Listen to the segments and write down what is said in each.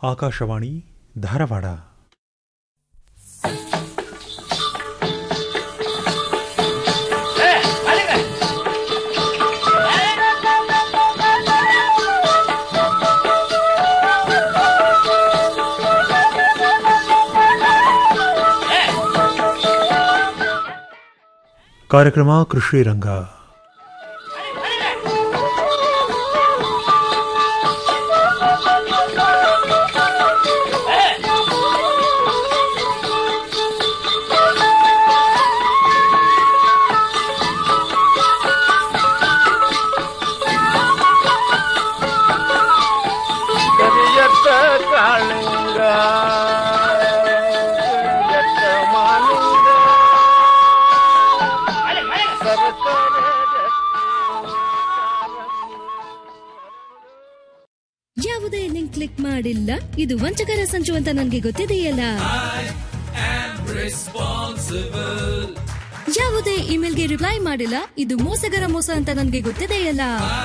ಆಕಾಶವಾಣಿ ಧಾರವಾಡ ಕಾರ್ಯಕ್ರಮ ಕೃಷಿ ರಂಗ ಕರಿಯತ್ತ ಕಾಳಿಂಗ ಕರಿಯತ್ತ ಮಾಲಿಂಗ ಸರಸರ ಯಾವುದೇ ಲಿಂಕ್ ಕ್ಲಿಕ್ ಮಾಡಿಲ್ಲ ಇದು ವಂಚಕರ ಸಂಚು ಅಂತ ನನಗೆ ಗೊತ್ತಿದೆಯಲ್ಲ ಯಾವುದೇ ಇಮೇಲ್ಗೆ ರಿಪ್ಲೈ ಮಾಡಿಲ್ಲ ಇದು ಮೋಸಗರ ಮೋಸ ಅಂತ ನನಗೆ ಗೊತ್ತಿದೆಯಲ್ಲ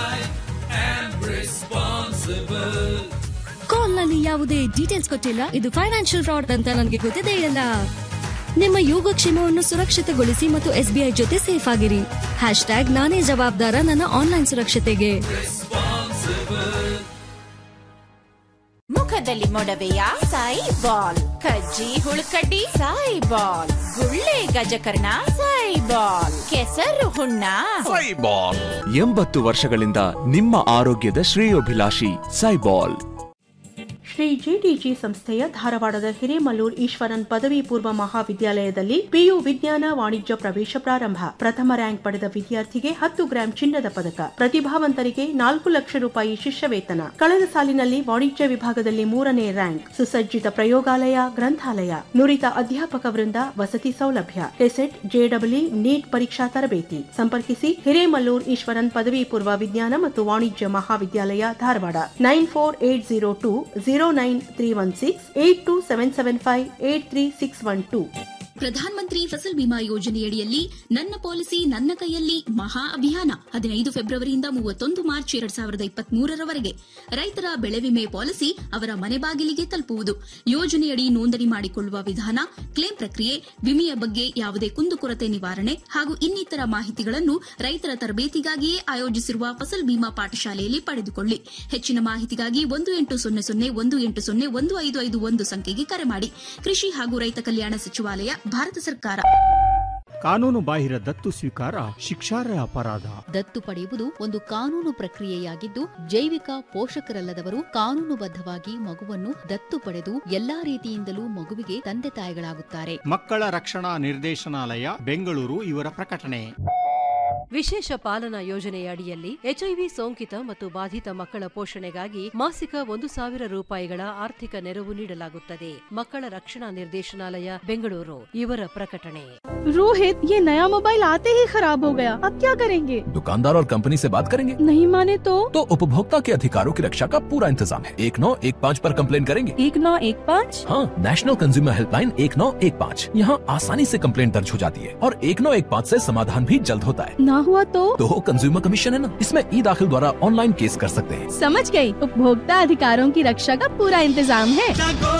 ಕಾಲ್ ನಲ್ಲಿ ಯಾವುದೇ ಡೀಟೇಲ್ಸ್ ಕೊಟ್ಟಿಲ್ಲ ಇದು ಫೈನಾನ್ಷಿಯಲ್ ಫ್ರಾಡ್ ಅಂತ ನನಗೆ ಗೊತ್ತಿದೆಯಲ್ಲ ನಿಮ್ಮ ಯೋಗಕ್ಷೇಮವನ್ನು ಸುರಕ್ಷಿತಗೊಳಿಸಿ ಮತ್ತು ಎಸ್ಬಿಐ ಜೊತೆ ಸೇಫ್ ಆಗಿರಿ ಹ್ಯಾಶ್ ಟ್ಯಾಗ್ ನಾನೇ ಜವಾಬ್ದಾರ ನನ್ನ ಆನ್ಲೈನ್ ಸುರಕ್ಷತೆಗೆ ಮುಖದಲ್ಲಿ ಮೊಡವೆಯ ಸಾಯಿ ಬಾಲ್ ಕಜ್ಜಿ ಹುಳುಕಡ್ಡಿ ಸಾಯಿ ಬಾಲ್ ಗುಳ್ಳೆ ಗಜಕರ್ಣ ಸಾಯಿ ಬಾಲ್ ಕೆಸರು ಹುಣ್ಣ ಎಂಬತ್ತು ವರ್ಷಗಳಿಂದ ನಿಮ್ಮ ಆರೋಗ್ಯದ ಶ್ರೇಯೋಭಿಲಾಷಿ ಸೈಬಾಲ್ ಶ್ರೀ ಜಿಟಿಜಿ ಸಂಸ್ಥೆಯ ಧಾರವಾಡದ ಹಿರೇಮಲ್ಲೂರ್ ಈಶ್ವರನ್ ಪದವಿ ಪೂರ್ವ ಮಹಾವಿದ್ಯಾಲಯದಲ್ಲಿ ಪಿಯು ವಿಜ್ಞಾನ ವಾಣಿಜ್ಯ ಪ್ರವೇಶ ಪ್ರಾರಂಭ ಪ್ರಥಮ ರ್ಯಾಂಕ್ ಪಡೆದ ವಿದ್ಯಾರ್ಥಿಗೆ ಹತ್ತು ಗ್ರಾಂ ಚಿನ್ನದ ಪದಕ ಪ್ರತಿಭಾವಂತರಿಗೆ ನಾಲ್ಕು ಲಕ್ಷ ರೂಪಾಯಿ ಶಿಷ್ಯ ವೇತನ ಕಳೆದ ಸಾಲಿನಲ್ಲಿ ವಾಣಿಜ್ಯ ವಿಭಾಗದಲ್ಲಿ ಮೂರನೇ ರ್ಯಾಂಕ್ ಸುಸಜ್ಜಿತ ಪ್ರಯೋಗಾಲಯ ಗ್ರಂಥಾಲಯ ನುರಿತ ಅಧ್ಯಾಪಕ ವೃಂದ ವಸತಿ ಸೌಲಭ್ಯ ಕೆಸೆಟ್ ಜೆಡಬ್ಲ್ಯೂ ನೀಟ್ ಪರೀಕ್ಷಾ ತರಬೇತಿ ಸಂಪರ್ಕಿಸಿ ಹಿರೇಮಲ್ಲೂರ್ ಈಶ್ವರನ್ ಪದವಿ ಪೂರ್ವ ವಿಜ್ಞಾನ ಮತ್ತು ವಾಣಿಜ್ಯ ಮಹಾವಿದ್ಯಾಲಯ Dharwad nine four eight zero two zero nine three one six eight two seven seven five eight three six one two Pradhan Mantri ಫಸಲ್ ಬಿಮಾ ಯೋಜನೆಯಡಿಯಲ್ಲಿ ನನ್ನ ಪಾಲಿಸಿ ನನ್ನ ಕೈಯಲ್ಲಿ ಮಹಾ ಅಭಿಯಾನ ಹದಿನೈದು ಫೆಬ್ರವರಿಯಿಂದ ಮೂವತ್ತೊಂದು ಮಾರ್ಚ್ ಎರಡ್ ಸಾವಿರದ ಇಪ್ಪತ್ತ್ ಮೂರರವರೆಗೆ ರೈತರ ಬೆಳೆ ವಿಮೆ ಪಾಲಿಸಿ ಅವರ ಮನೆ ಬಾಗಿಲಿಗೆ ತಲುಪುವುದು ಯೋಜನೆಯಡಿ ನೋಂದಣಿ ಮಾಡಿಕೊಳ್ಳುವ ವಿಧಾನ ಕ್ಲೇಮ್ ಪ್ರಕ್ರಿಯೆ ವಿಮೆಯ ಬಗ್ಗೆ ಯಾವುದೇ ಕುಂದುಕೊರತೆ ನಿವಾರಣೆ ಹಾಗೂ ಇನ್ನಿತರ ಮಾಹಿತಿಗಳನ್ನು ರೈತರ ತರಬೇತಿಗಾಗಿಯೇ ಆಯೋಜಿಸಿರುವ ಫಸಲ್ ಬಿಮಾ ಪಾಠಶಾಲೆಯಲ್ಲಿ ಪಡೆದುಕೊಳ್ಳಿ ಹೆಚ್ಚಿನ ಮಾಹಿತಿಗಾಗಿ ಒಂದು ಎಂಟು ಸೊನ್ನೆ ಸೊನ್ನೆ ಒಂದು ಎಂಟು ಸೊನ್ನೆ ಒಂದು ಐದು ಐದು ಒಂದು ಸಂಖ್ಯೆಗೆ ಕರೆ ಮಾಡಿ ಕೃಷಿ ಹಾಗೂ ರೈತ ಕಲ್ಯಾಣ ಸಚಿವಾಲಯ ಭಾರತ ಸರ್ಕಾರ ಕಾನೂನು ಬಾಹಿರ ದತ್ತು ಸ್ವೀಕಾರ ಶಿಕ್ಷಾರ್ಹ ಅಪರಾಧ ದತ್ತು ಪಡೆಯುವುದು ಒಂದು ಕಾನೂನು ಪ್ರಕ್ರಿಯೆಯಾಗಿದ್ದು ಜೈವಿಕ ಪೋಷಕರಲ್ಲದವರು ಕಾನೂನುಬದ್ಧವಾಗಿ ಮಗುವನ್ನು ದತ್ತು ಪಡೆದು ಎಲ್ಲಾ ರೀತಿಯಿಂದಲೂ ಮಗುವಿಗೆ ತಂದೆ ತಾಯಿಗಳಾಗುತ್ತಾರೆ ಮಕ್ಕಳ ರಕ್ಷಣಾ ನಿರ್ದೇಶನಾಲಯ ಬೆಂಗಳೂರು ಇವರ ಪ್ರಕಟಣೆ ವಿಶೇಷ ಪಾಲನಾ ಯೋಜನೆಯ ಅಡಿಯಲ್ಲಿ ಎಚ್ಐವಿ ಸೋಂಕಿತ ಮತ್ತು ಬಾಧಿತ ಮಕ್ಕಳ ಪೋಷಣೆಗಾಗಿ ಮಾಸಿಕ ಒಂದು ಸಾವಿರ ರೂಪಾಯಿಗಳ ಆರ್ಥಿಕ ನೆರವು ನೀಡಲಾಗುತ್ತದೆ ಮಕ್ಕಳ ರಕ್ಷಣಾ ನಿರ್ದೇಶನಾಲಯ ಬೆಂಗಳೂರು ಇವರ ಪ್ರಕಟಣೆ रोहित ये नया मोबाइल आते ही खराब हो गया अब क्या करेंगे दुकानदार और कंपनी से बात करेंगे नहीं माने तो तो उपभोक्ता के अधिकारों की रक्षा का पूरा इंतजाम है एक नौ एक पाँच पर कंप्लेन करेंगे एक नौ एक पाँच हाँ नेशनल कंज्यूमर हेल्पलाइन एक नौ एक पाँच यहाँ आसानी से कंप्लेन दर्ज हो जाती है और एक नौ एक पाँच ऐसी समाधान भी जल्द होता है ना हुआ तो तो कंज्यूमर कमीशन है ना इसमें ई दाखिल द्वारा ऑनलाइन केस कर सकते हैं समझ गई उपभोक्ता अधिकारों की रक्षा का पूरा इंतजाम है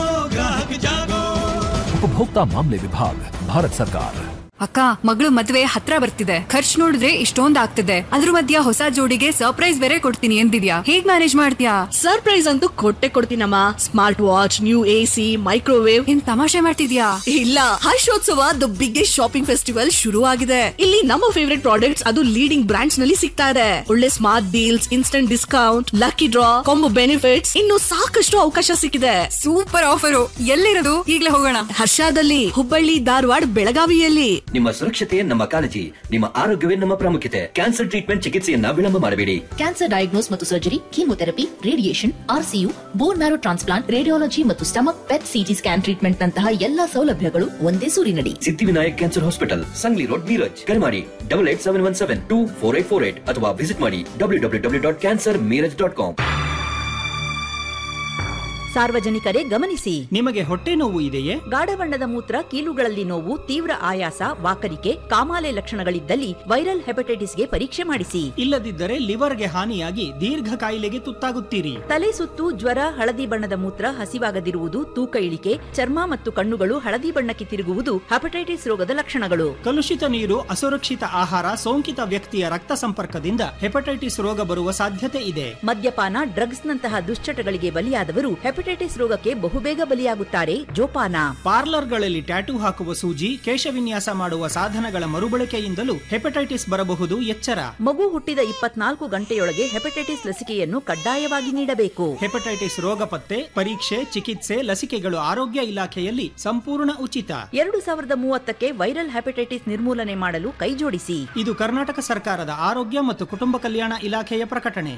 उपभोक्ता मामले विभाग भारत सरकार ಅಕ್ಕ ಮಗಳು ಮದ್ವೆ ಹತ್ರ ಬರ್ತಿದೆ ಖರ್ಚು ನೋಡಿದ್ರೆ ಇಷ್ಟೊಂದ್ ಆಗ್ತಿದೆ ಅದ್ರ ಮಧ್ಯ ಹೊಸ ಜೋಡಿಗೆ ಸರ್ಪ್ರೈಸ್ ಬೇರೆ ಕೊಡ್ತೀನಿ ಎಂದಿದ್ಯಾ ಹೇಗ್ ಮ್ಯಾನೇಜ್ ಮಾಡ್ತೀಯಾ ಸರ್ಪ್ರೈಸ್ ಅಂತೂ ಕೊಟ್ಟೆ ಕೊಡ್ತೀನಮ್ಮ smart watch new AC microwave ಏನ್ ತಮಾಷೆ ಮಾಡ್ತಿದ್ಯಾ ಇಲ್ಲ Harshotsava the biggest shopping festival ಶುರು ಆಗಿದೆ ಇಲ್ಲಿ ನಮ್ಮ ಫೇವರೇಟ್ ಪ್ರಾಡಕ್ಟ್ಸ್ ಅದು ಲೀಡಿಂಗ್ ಬ್ರಾಂಡ್ಸ್ ನಲ್ಲಿ ಸಿಗ್ತಾ ಇದೆ ಒಳ್ಳೆ smart deals instant discount lucky draw combo benefits ಇನ್ನು ಸಾಕಷ್ಟು ಅವಕಾಶ ಸಿಕ್ಕಿದೆ ಸೂಪರ್ ಆಫರು ಎಲ್ಲಿರೋದು ಈಗ್ಲೇ ಹೋಗೋಣ ಹರ್ಷಾದಲ್ಲಿ ಹುಬ್ಬಳ್ಳಿ ಧಾರವಾಡ ಬೆಳಗಾವಿಯಲ್ಲಿ ನಿಮ್ಮ ಸುರಕ್ಷತೆ ನಮ್ಮ ಕಾಳಜಿ ನಿಮ್ಮ ಆರೋಗ್ಯವೇ ನಮ್ಮ ಪ್ರಾಮುಖ್ಯತೆ ಕ್ಯಾನ್ಸರ್ ಟ್ರೀಟ್ಮೆಂಟ್ ಚಿಕಿತ್ಸೆಯನ್ನ ವಿಳಂಬ ಮಾಡಬೇಡಿ ಕ್ಯಾನ್ಸರ್ ಡಯಾಗ್ನೋಸ್ ಮತ್ತು surgery chemotherapy radiation RCU bone marrow transplant radiology ಮತ್ತು stomach PET CT scan treatment ನಂತಹ ಎಲ್ಲಾ ಸೌಲಭ್ಯಗಳು ಒಂದೇ ಸೂರಿನಡಿ Siddhivinayak cancer hospital Sangli road Miraj ಕರೆ ಮಾಡಿ double eight seven one seven two four eight four eight ಅಥವಾ ವಿಸಿಟ್ ಮಾಡಿ W W W dot cancer Miraj dot com ಸಾರ್ವಜನಿಕರೇ ಗಮನಿಸಿ ನಿಮಗೆ ಹೊಟ್ಟೆ ನೋವು ಇದೆಯೇ ಗಾಢ ಬಣ್ಣದ ಮೂತ್ರ ಕೀಲುಗಳಲ್ಲಿ ನೋವು ತೀವ್ರ ಆಯಾಸ ವಾಕರಿಕೆ ಕಾಮಾಲೆ ಲಕ್ಷಣಗಳಿದ್ದಲ್ಲಿ ವೈರಲ್ ಹೆಪಟೈಟಿಸ್ಗೆ ಪರೀಕ್ಷೆ ಮಾಡಿಸಿ ಇಲ್ಲದಿದ್ದರೆ ಲಿವರ್ಗೆ ಹಾನಿಯಾಗಿ ದೀರ್ಘ ಕಾಯಿಲೆಗೆ ತುತ್ತಾಗುತ್ತೀರಿ ತಲೆ ಸುತ್ತು ಜ್ವರ ಹಳದಿ ಬಣ್ಣದ ಮೂತ್ರ ಹಸಿವಾಗದಿರುವುದು ತೂಕ ಇಳಿಕೆ ಚರ್ಮ ಮತ್ತು ಕಣ್ಣುಗಳು ಹಳದಿ ಬಣ್ಣಕ್ಕೆ ತಿರುಗುವುದು ಹೆಪಟೈಟಿಸ್ ರೋಗದ ಲಕ್ಷಣಗಳು ಕಲುಷಿತ ನೀರು ಅಸುರಕ್ಷಿತ ಆಹಾರ ಸೋಂಕಿತ ವ್ಯಕ್ತಿಯ ರಕ್ತ ಸಂಪರ್ಕದಿಂದ ಹೆಪಟೈಟಿಸ್ ರೋಗ ಬರುವ ಸಾಧ್ಯತೆ ಇದೆ ಮದ್ಯಪಾನ ಡ್ರಗ್ಸ್ ನಂತಹ ದುಶ್ಚಟಗಳಿಗೆ ಬಲಿಯಾದವರು ಹೆಪಟೈಟಿಸ್ ರೋಗಕ್ಕೆ ಬಹುಬೇಗ ಬಲಿಯಾಗುತ್ತಾರೆ ಜೋಪಾನ ಪಾರ್ಲರ್ಗಳಲ್ಲಿ ಟ್ಯಾಟೂ ಹಾಕುವ ಸೂಜಿ ಕೇಶವಿನ್ಯಾಸ ಮಾಡುವ ಸಾಧನಗಳ ಮರುಬಳಕೆಯಿಂದಲೂ ಹೆಪಟೈಟಿಸ್ ಬರಬಹುದು ಎಚ್ಚರ ಮಗು ಹುಟ್ಟಿದ ಇಪ್ಪತ್ನಾಲ್ಕು ಗಂಟೆಯೊಳಗೆ ಹೆಪಟೈಟಿಸ್ ಲಸಿಕೆಯನ್ನು ಕಡ್ಡಾಯವಾಗಿ ನೀಡಬೇಕು ಹೆಪಟೈಟಿಸ್ ರೋಗ ಪತ್ತೆ ಪರೀಕ್ಷೆ ಚಿಕಿತ್ಸೆ ಲಸಿಕೆಗಳು ಆರೋಗ್ಯ ಇಲಾಖೆಯಲ್ಲಿ ಸಂಪೂರ್ಣ ಉಚಿತ ಎರಡು ಸಾವಿರದ ಮೂವತ್ತಕ್ಕೆ ವೈರಲ್ ಹೆಪಟೈಟಿಸ್ ನಿರ್ಮೂಲನೆ ಮಾಡಲು ಕೈಜೋಡಿಸಿ ಇದು ಕರ್ನಾಟಕ ಸರ್ಕಾರದ ಆರೋಗ್ಯ ಮತ್ತು ಕುಟುಂಬ ಕಲ್ಯಾಣ ಇಲಾಖೆಯ ಪ್ರಕಟಣೆ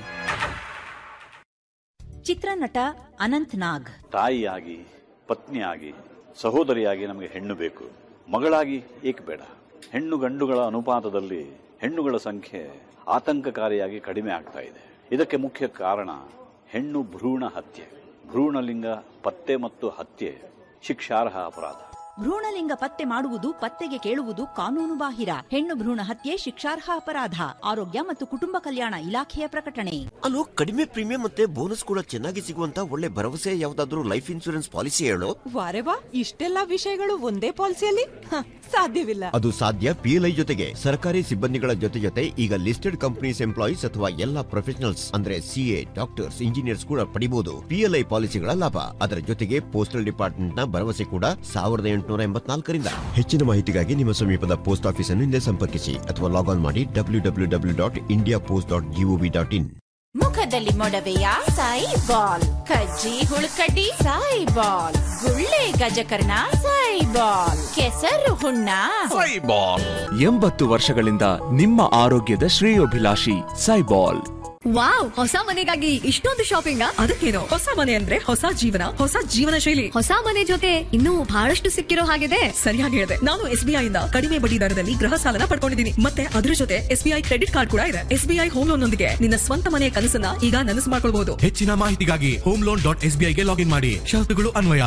ಚಿತ್ರನಟ ಅನಂತ್ ನಾಗ್ ತಾಯಿಯಾಗಿ ಪತ್ನಿಯಾಗಿ ಸಹೋದರಿಯಾಗಿ ನಮಗೆ ಹೆಣ್ಣು ಬೇಕು ಮಗಳಾಗಿ ಏಕೆ ಬೇಡ ಹೆಣ್ಣು ಗಂಡುಗಳ ಅನುಪಾತದಲ್ಲಿ ಹೆಣ್ಣುಗಳ ಸಂಖ್ಯೆ ಆತಂಕಕಾರಿಯಾಗಿ ಕಡಿಮೆ ಆಗ್ತಾ ಇದೆ ಇದಕ್ಕೆ ಮುಖ್ಯ ಕಾರಣ ಹೆಣ್ಣು ಭ್ರೂಣ ಹತ್ಯೆ ಭ್ರೂಣಲಿಂಗ ಪತ್ತೆ ಮತ್ತು ಹತ್ಯೆ ಶಿಕ್ಷಾರ್ಹ ಅಪರಾಧ ಭ್ರೂಣಲಿಂಗ ಪತ್ತೆ ಮಾಡುವುದು ಪತ್ತೆಗೆ ಕೇಳುವುದು ಕಾನೂನು ಬಾಹಿರ ಹೆಣ್ಣು ಭ್ರೂಣ ಹತ್ಯೆ ಶಿಕ್ಷಾರ್ಹ ಅಪರಾಧ ಆರೋಗ್ಯ ಮತ್ತು ಕುಟುಂಬ ಕಲ್ಯಾಣ ಇಲಾಖೆಯ ಪ್ರಕಟಣೆ ಅಲ್ಲೋ ಕಡಿಮೆ ಪ್ರೀಮಿಯಂ ಮತ್ತೆ ಬೋನಸ್ ಕೂಡ ಚೆನ್ನಾಗಿ ಸಿಗುವಂತ ಒಳ್ಳೆ ಭರವಸೆ ಯಾವ್ದಾದ್ರು ಲೈಫ್ ಇನ್ಸೂರೆನ್ಸ್ ಪಾಲಿಸಿ ಹೇಳು ವಾರೆ ವಾ ಇಷ್ಟೆಲ್ಲಾ ವಿಷಯಗಳು ಒಂದೇ ಪಾಲಿಸಿಯಲ್ಲಿ ಹ, ಸಾಧ್ಯವಿಲ್ಲ ಅದು ಸಾಧ್ಯ ಪಿಎಲ್ಐ ಜೊತೆಗೆ ಸರ್ಕಾರಿ ಸಿಬ್ಬಂದಿಗಳ ಜೊತೆ ಜೊತೆ ಈಗ ಲಿಸ್ಟೆಡ್ ಕಂಪನೀಸ್ ಎಂಪ್ಲಾಯೀಸ್ ಅಥವಾ ಎಲ್ಲಾ ಪ್ರೊಫೆಷನಲ್ಸ್ ಅಂದ್ರೆ ಸಿಎ ಡಾಕ್ಟರ್ಸ್ ಇಂಜಿನಿಯರ್ಸ್ ಕೂಡ ಪಡಿಬಹುದು ಪಿಎಲ್ಐ ಪಾಲಿಸಿಗಳ ಲಾಭ ಅದರ ಜೊತೆಗೆ ಪೋಸ್ಟಲ್ ಡಿಪಾರ್ಟ್ಮೆಂಟ್ ನ ಭರವಸೆ ಕೂಡ ಸಾವಿರದ ಎಂಟುನೂರ ಎಂಬತ್ನಾಲ್ಕರಿಂದ ಹೆಚ್ಚಿನ ಮಾಹಿತಿಗಾಗಿ ನಿಮ್ಮ ಸಮೀಪದ ಪೋಸ್ಟ್ ಆಫೀಸ್ ಅನ್ನು ಹಿಂದೆ ಸಂಪರ್ಕಿಸಿ ಅಥವಾ ಲಾಗ್ ಆನ್ ಮಾಡಿ W W W dot India post dot GOV dot in ಮುಖದಲ್ಲಿ ಮೊಡವೆಯ ಸಾಯಿ ಬಾಲ್ ಕಜ್ಜಿ ಹುಳುಕಡ್ಡಿ ಸಾಯಿ ಬಾಲ್ ಗುಳ್ಳೆ ಗಜಕರ್ಣ ಸಾಯಿ ಬಾಲ್ ಕೆಸರು ಹುಣ್ಣ ಸೈಬಾಲ್ ಎಂಬತ್ತು ವರ್ಷಗಳಿಂದ ನಿಮ್ಮ ಆರೋಗ್ಯದ ಶ್ರೇಯೋಭಿಲಾಷಿ ಸೈಬಾಲ್ ವಾವ್ ಹೊಸ ಮನೆಗಾಗಿ ಇಷ್ಟೊಂದು ಶಾಪಿಂಗ್ ಅದಕ್ಕೇನು ಹೊಸ ಮನೆ ಅಂದ್ರೆ ಹೊಸ ಜೀವನ ಹೊಸ ಜೀವನ ಶೈಲಿ ಹೊಸ ಮನೆ ಜೊತೆ ಇನ್ನೂ ಬಹಳಷ್ಟು ಸಿಕ್ಕಿರೋ ಹಾಗಿದೆ ಸರಿಯಾಗಿ ಹೇಳಿದೆ ನಾನು ಎಸ್ ಬಿ ಇಂದ ಕಡಿಮೆ ಬಡ್ಡಿ ದರದಲ್ಲಿ ಗೃಹ ಸಾಲನ ಪಡ್ಕೊಂಡಿದ್ದೀನಿ ಮತ್ತೆ ಅದ್ರ ಜೊತೆ S B I credit card ಕೂಡ ಇದೆ S B I home loan ನೊಂದಿಗೆ ನಿನ್ನ ಸ್ವಂತ ಮನೆಯ ಕನಸನ್ನ ಈಗ ನನಸು ಮಾಡ್ಕೊಳ್ಬಹುದು ಹೆಚ್ಚಿನ ಮಾಹಿತಿಗಾಗಿ ಹೋಮ್ ಲೋನ್ ಡಾಟ್ ಎಸ್ ಗೆ ಲಾಗಿನ್ ಮಾಡಿ ಷರತ್ತುಗಳು ಅನ್ವಯ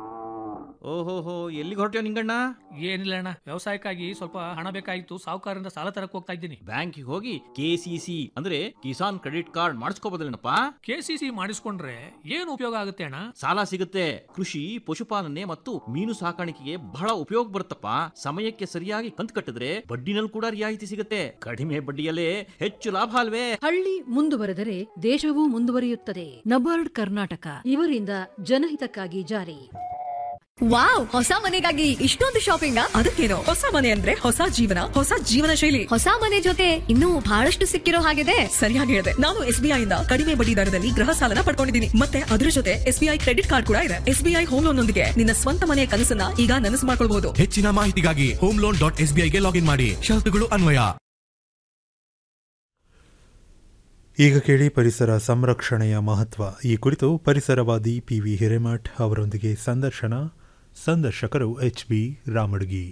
ಓಹೋಹೋ ಎಲ್ಲಿಗೆ ಹೊರಟ್ಯೋ ನಿಂಗಣ್ಣ ಏನಿಲ್ಲ ಅಣ್ಣ ವ್ಯವಸಾಯಕ್ಕಾಗಿ ಸ್ವಲ್ಪ ಹಣ ಬೇಕಾಗಿತ್ತು ಸಾಹುಕಾರರಿಂದ ಸಾಲ ತರಕ್ ಹೋಗ್ತಾ ಇದ್ದೀನಿ ಬ್ಯಾಂಕಿಗೆ ಹೋಗಿ ಕೆಸಿಸಿ ಅಂದ್ರೆ ಕಿಸಾನ್ ಕ್ರೆಡಿಟ್ ಕಾರ್ಡ್ ಮಾಡಿಸ್ಕೋಬೋದಲ್ಲೇನಪ್ಪ ಕೆಸಿಸಿ ಮಾಡಿಸ್ಕೊಂಡ್ರೆ ಏನು ಉಪಯೋಗ ಆಗುತ್ತೆ ಅಣ್ಣ ಸಾಲ ಸಿಗುತ್ತೆ ಕೃಷಿ ಪಶುಪಾಲನೆ ಮತ್ತು ಮೀನು ಸಾಕಾಣಿಕೆಗೆ ಬಹಳ ಉಪಯೋಗ ಬರುತ್ತಪ್ಪ ಸಮಯಕ್ಕೆ ಸರಿಯಾಗಿ ಕಂತು ಕಟ್ಟಿದ್ರೆ ಬಡ್ಡಿನಲ್ಲಿ ಕೂಡ ರಿಯಾಯಿತಿ ಸಿಗುತ್ತೆ ಕಡಿಮೆ ಬಡ್ಡಿಯಲ್ಲೇ ಹೆಚ್ಚು ಲಾಭ ಅಲ್ವೇ ಹಳ್ಳಿ ಮುಂದುವರೆದರೆ ದೇಶವೂ ಮುಂದುವರಿಯುತ್ತದೆ ನಬಾರ್ಡ್ ಕರ್ನಾಟಕ ಇವರಿಂದ ಜನಹಿತಕ್ಕಾಗಿ ಜಾರಿ ವಾವ್ ಹೊಸ ಮನೆಗಾಗಿ ಇಷ್ಟೊಂದು ಶಾಪಿಂಗ್ ಅದಕ್ಕೇನು ಹೊಸ ಮನೆ ಅಂದ್ರೆ ಹೊಸ ಜೀವನ ಹೊಸ ಜೀವನ ಶೈಲಿ ಹೊಸ ಮನೆ ಜೊತೆ ಇನ್ನೂ ಬಹಳಷ್ಟು ಸಿಕ್ಕಿರೋ ಹಾಗಿದೆ ಸರಿಯಾಗಿ ಹೇಳಿದೆ ನಾನು ಎಸ್ ಬಿ ಇಂದ ಕಡಿಮೆ ಬಡ್ಡಿ ದರದಲ್ಲಿ ಗೃಹ ಸಾಲನ ಪಡ್ಕೊಂಡಿದ್ದೀನಿ ಮತ್ತೆ ಅದ್ರ ಜೊತೆ S B I credit card ಕೂಡ ಇದೆ S B I home loan ನೊಂದಿಗೆ ನಿನ್ನ ಸ್ವಂತ ಮನೆಯ ಕನಸನ್ನ ಈಗ ನನಸು ಮಾಡ್ಕೊಳ್ಬಹುದು ಹೆಚ್ಚಿನ ಮಾಹಿತಿಗಾಗಿ ಹೋಮ್ ಲೋನ್ ಡಾಟ್ ಎಸ್ ಗೆ ಲಾಗಿನ್ ಮಾಡಿ ಷರತ್ತುಗಳು ಅನ್ವಯ ಈಗ ಕೇಳಿ ಪರಿಸರ ಸಂರಕ್ಷಣೆಯ ಮಹತ್ವ ಈ ಕುರಿತು ಪರಿಸರವಾದಿ ಪಿ ವಿ ಹಿರೇಮಠ್ ಅವರೊಂದಿಗೆ ಸಂದರ್ಶನ ಸಂದರ್ಶಕರು ಎಚ್ ಬಿ ರಾಮಡ್ಗಿ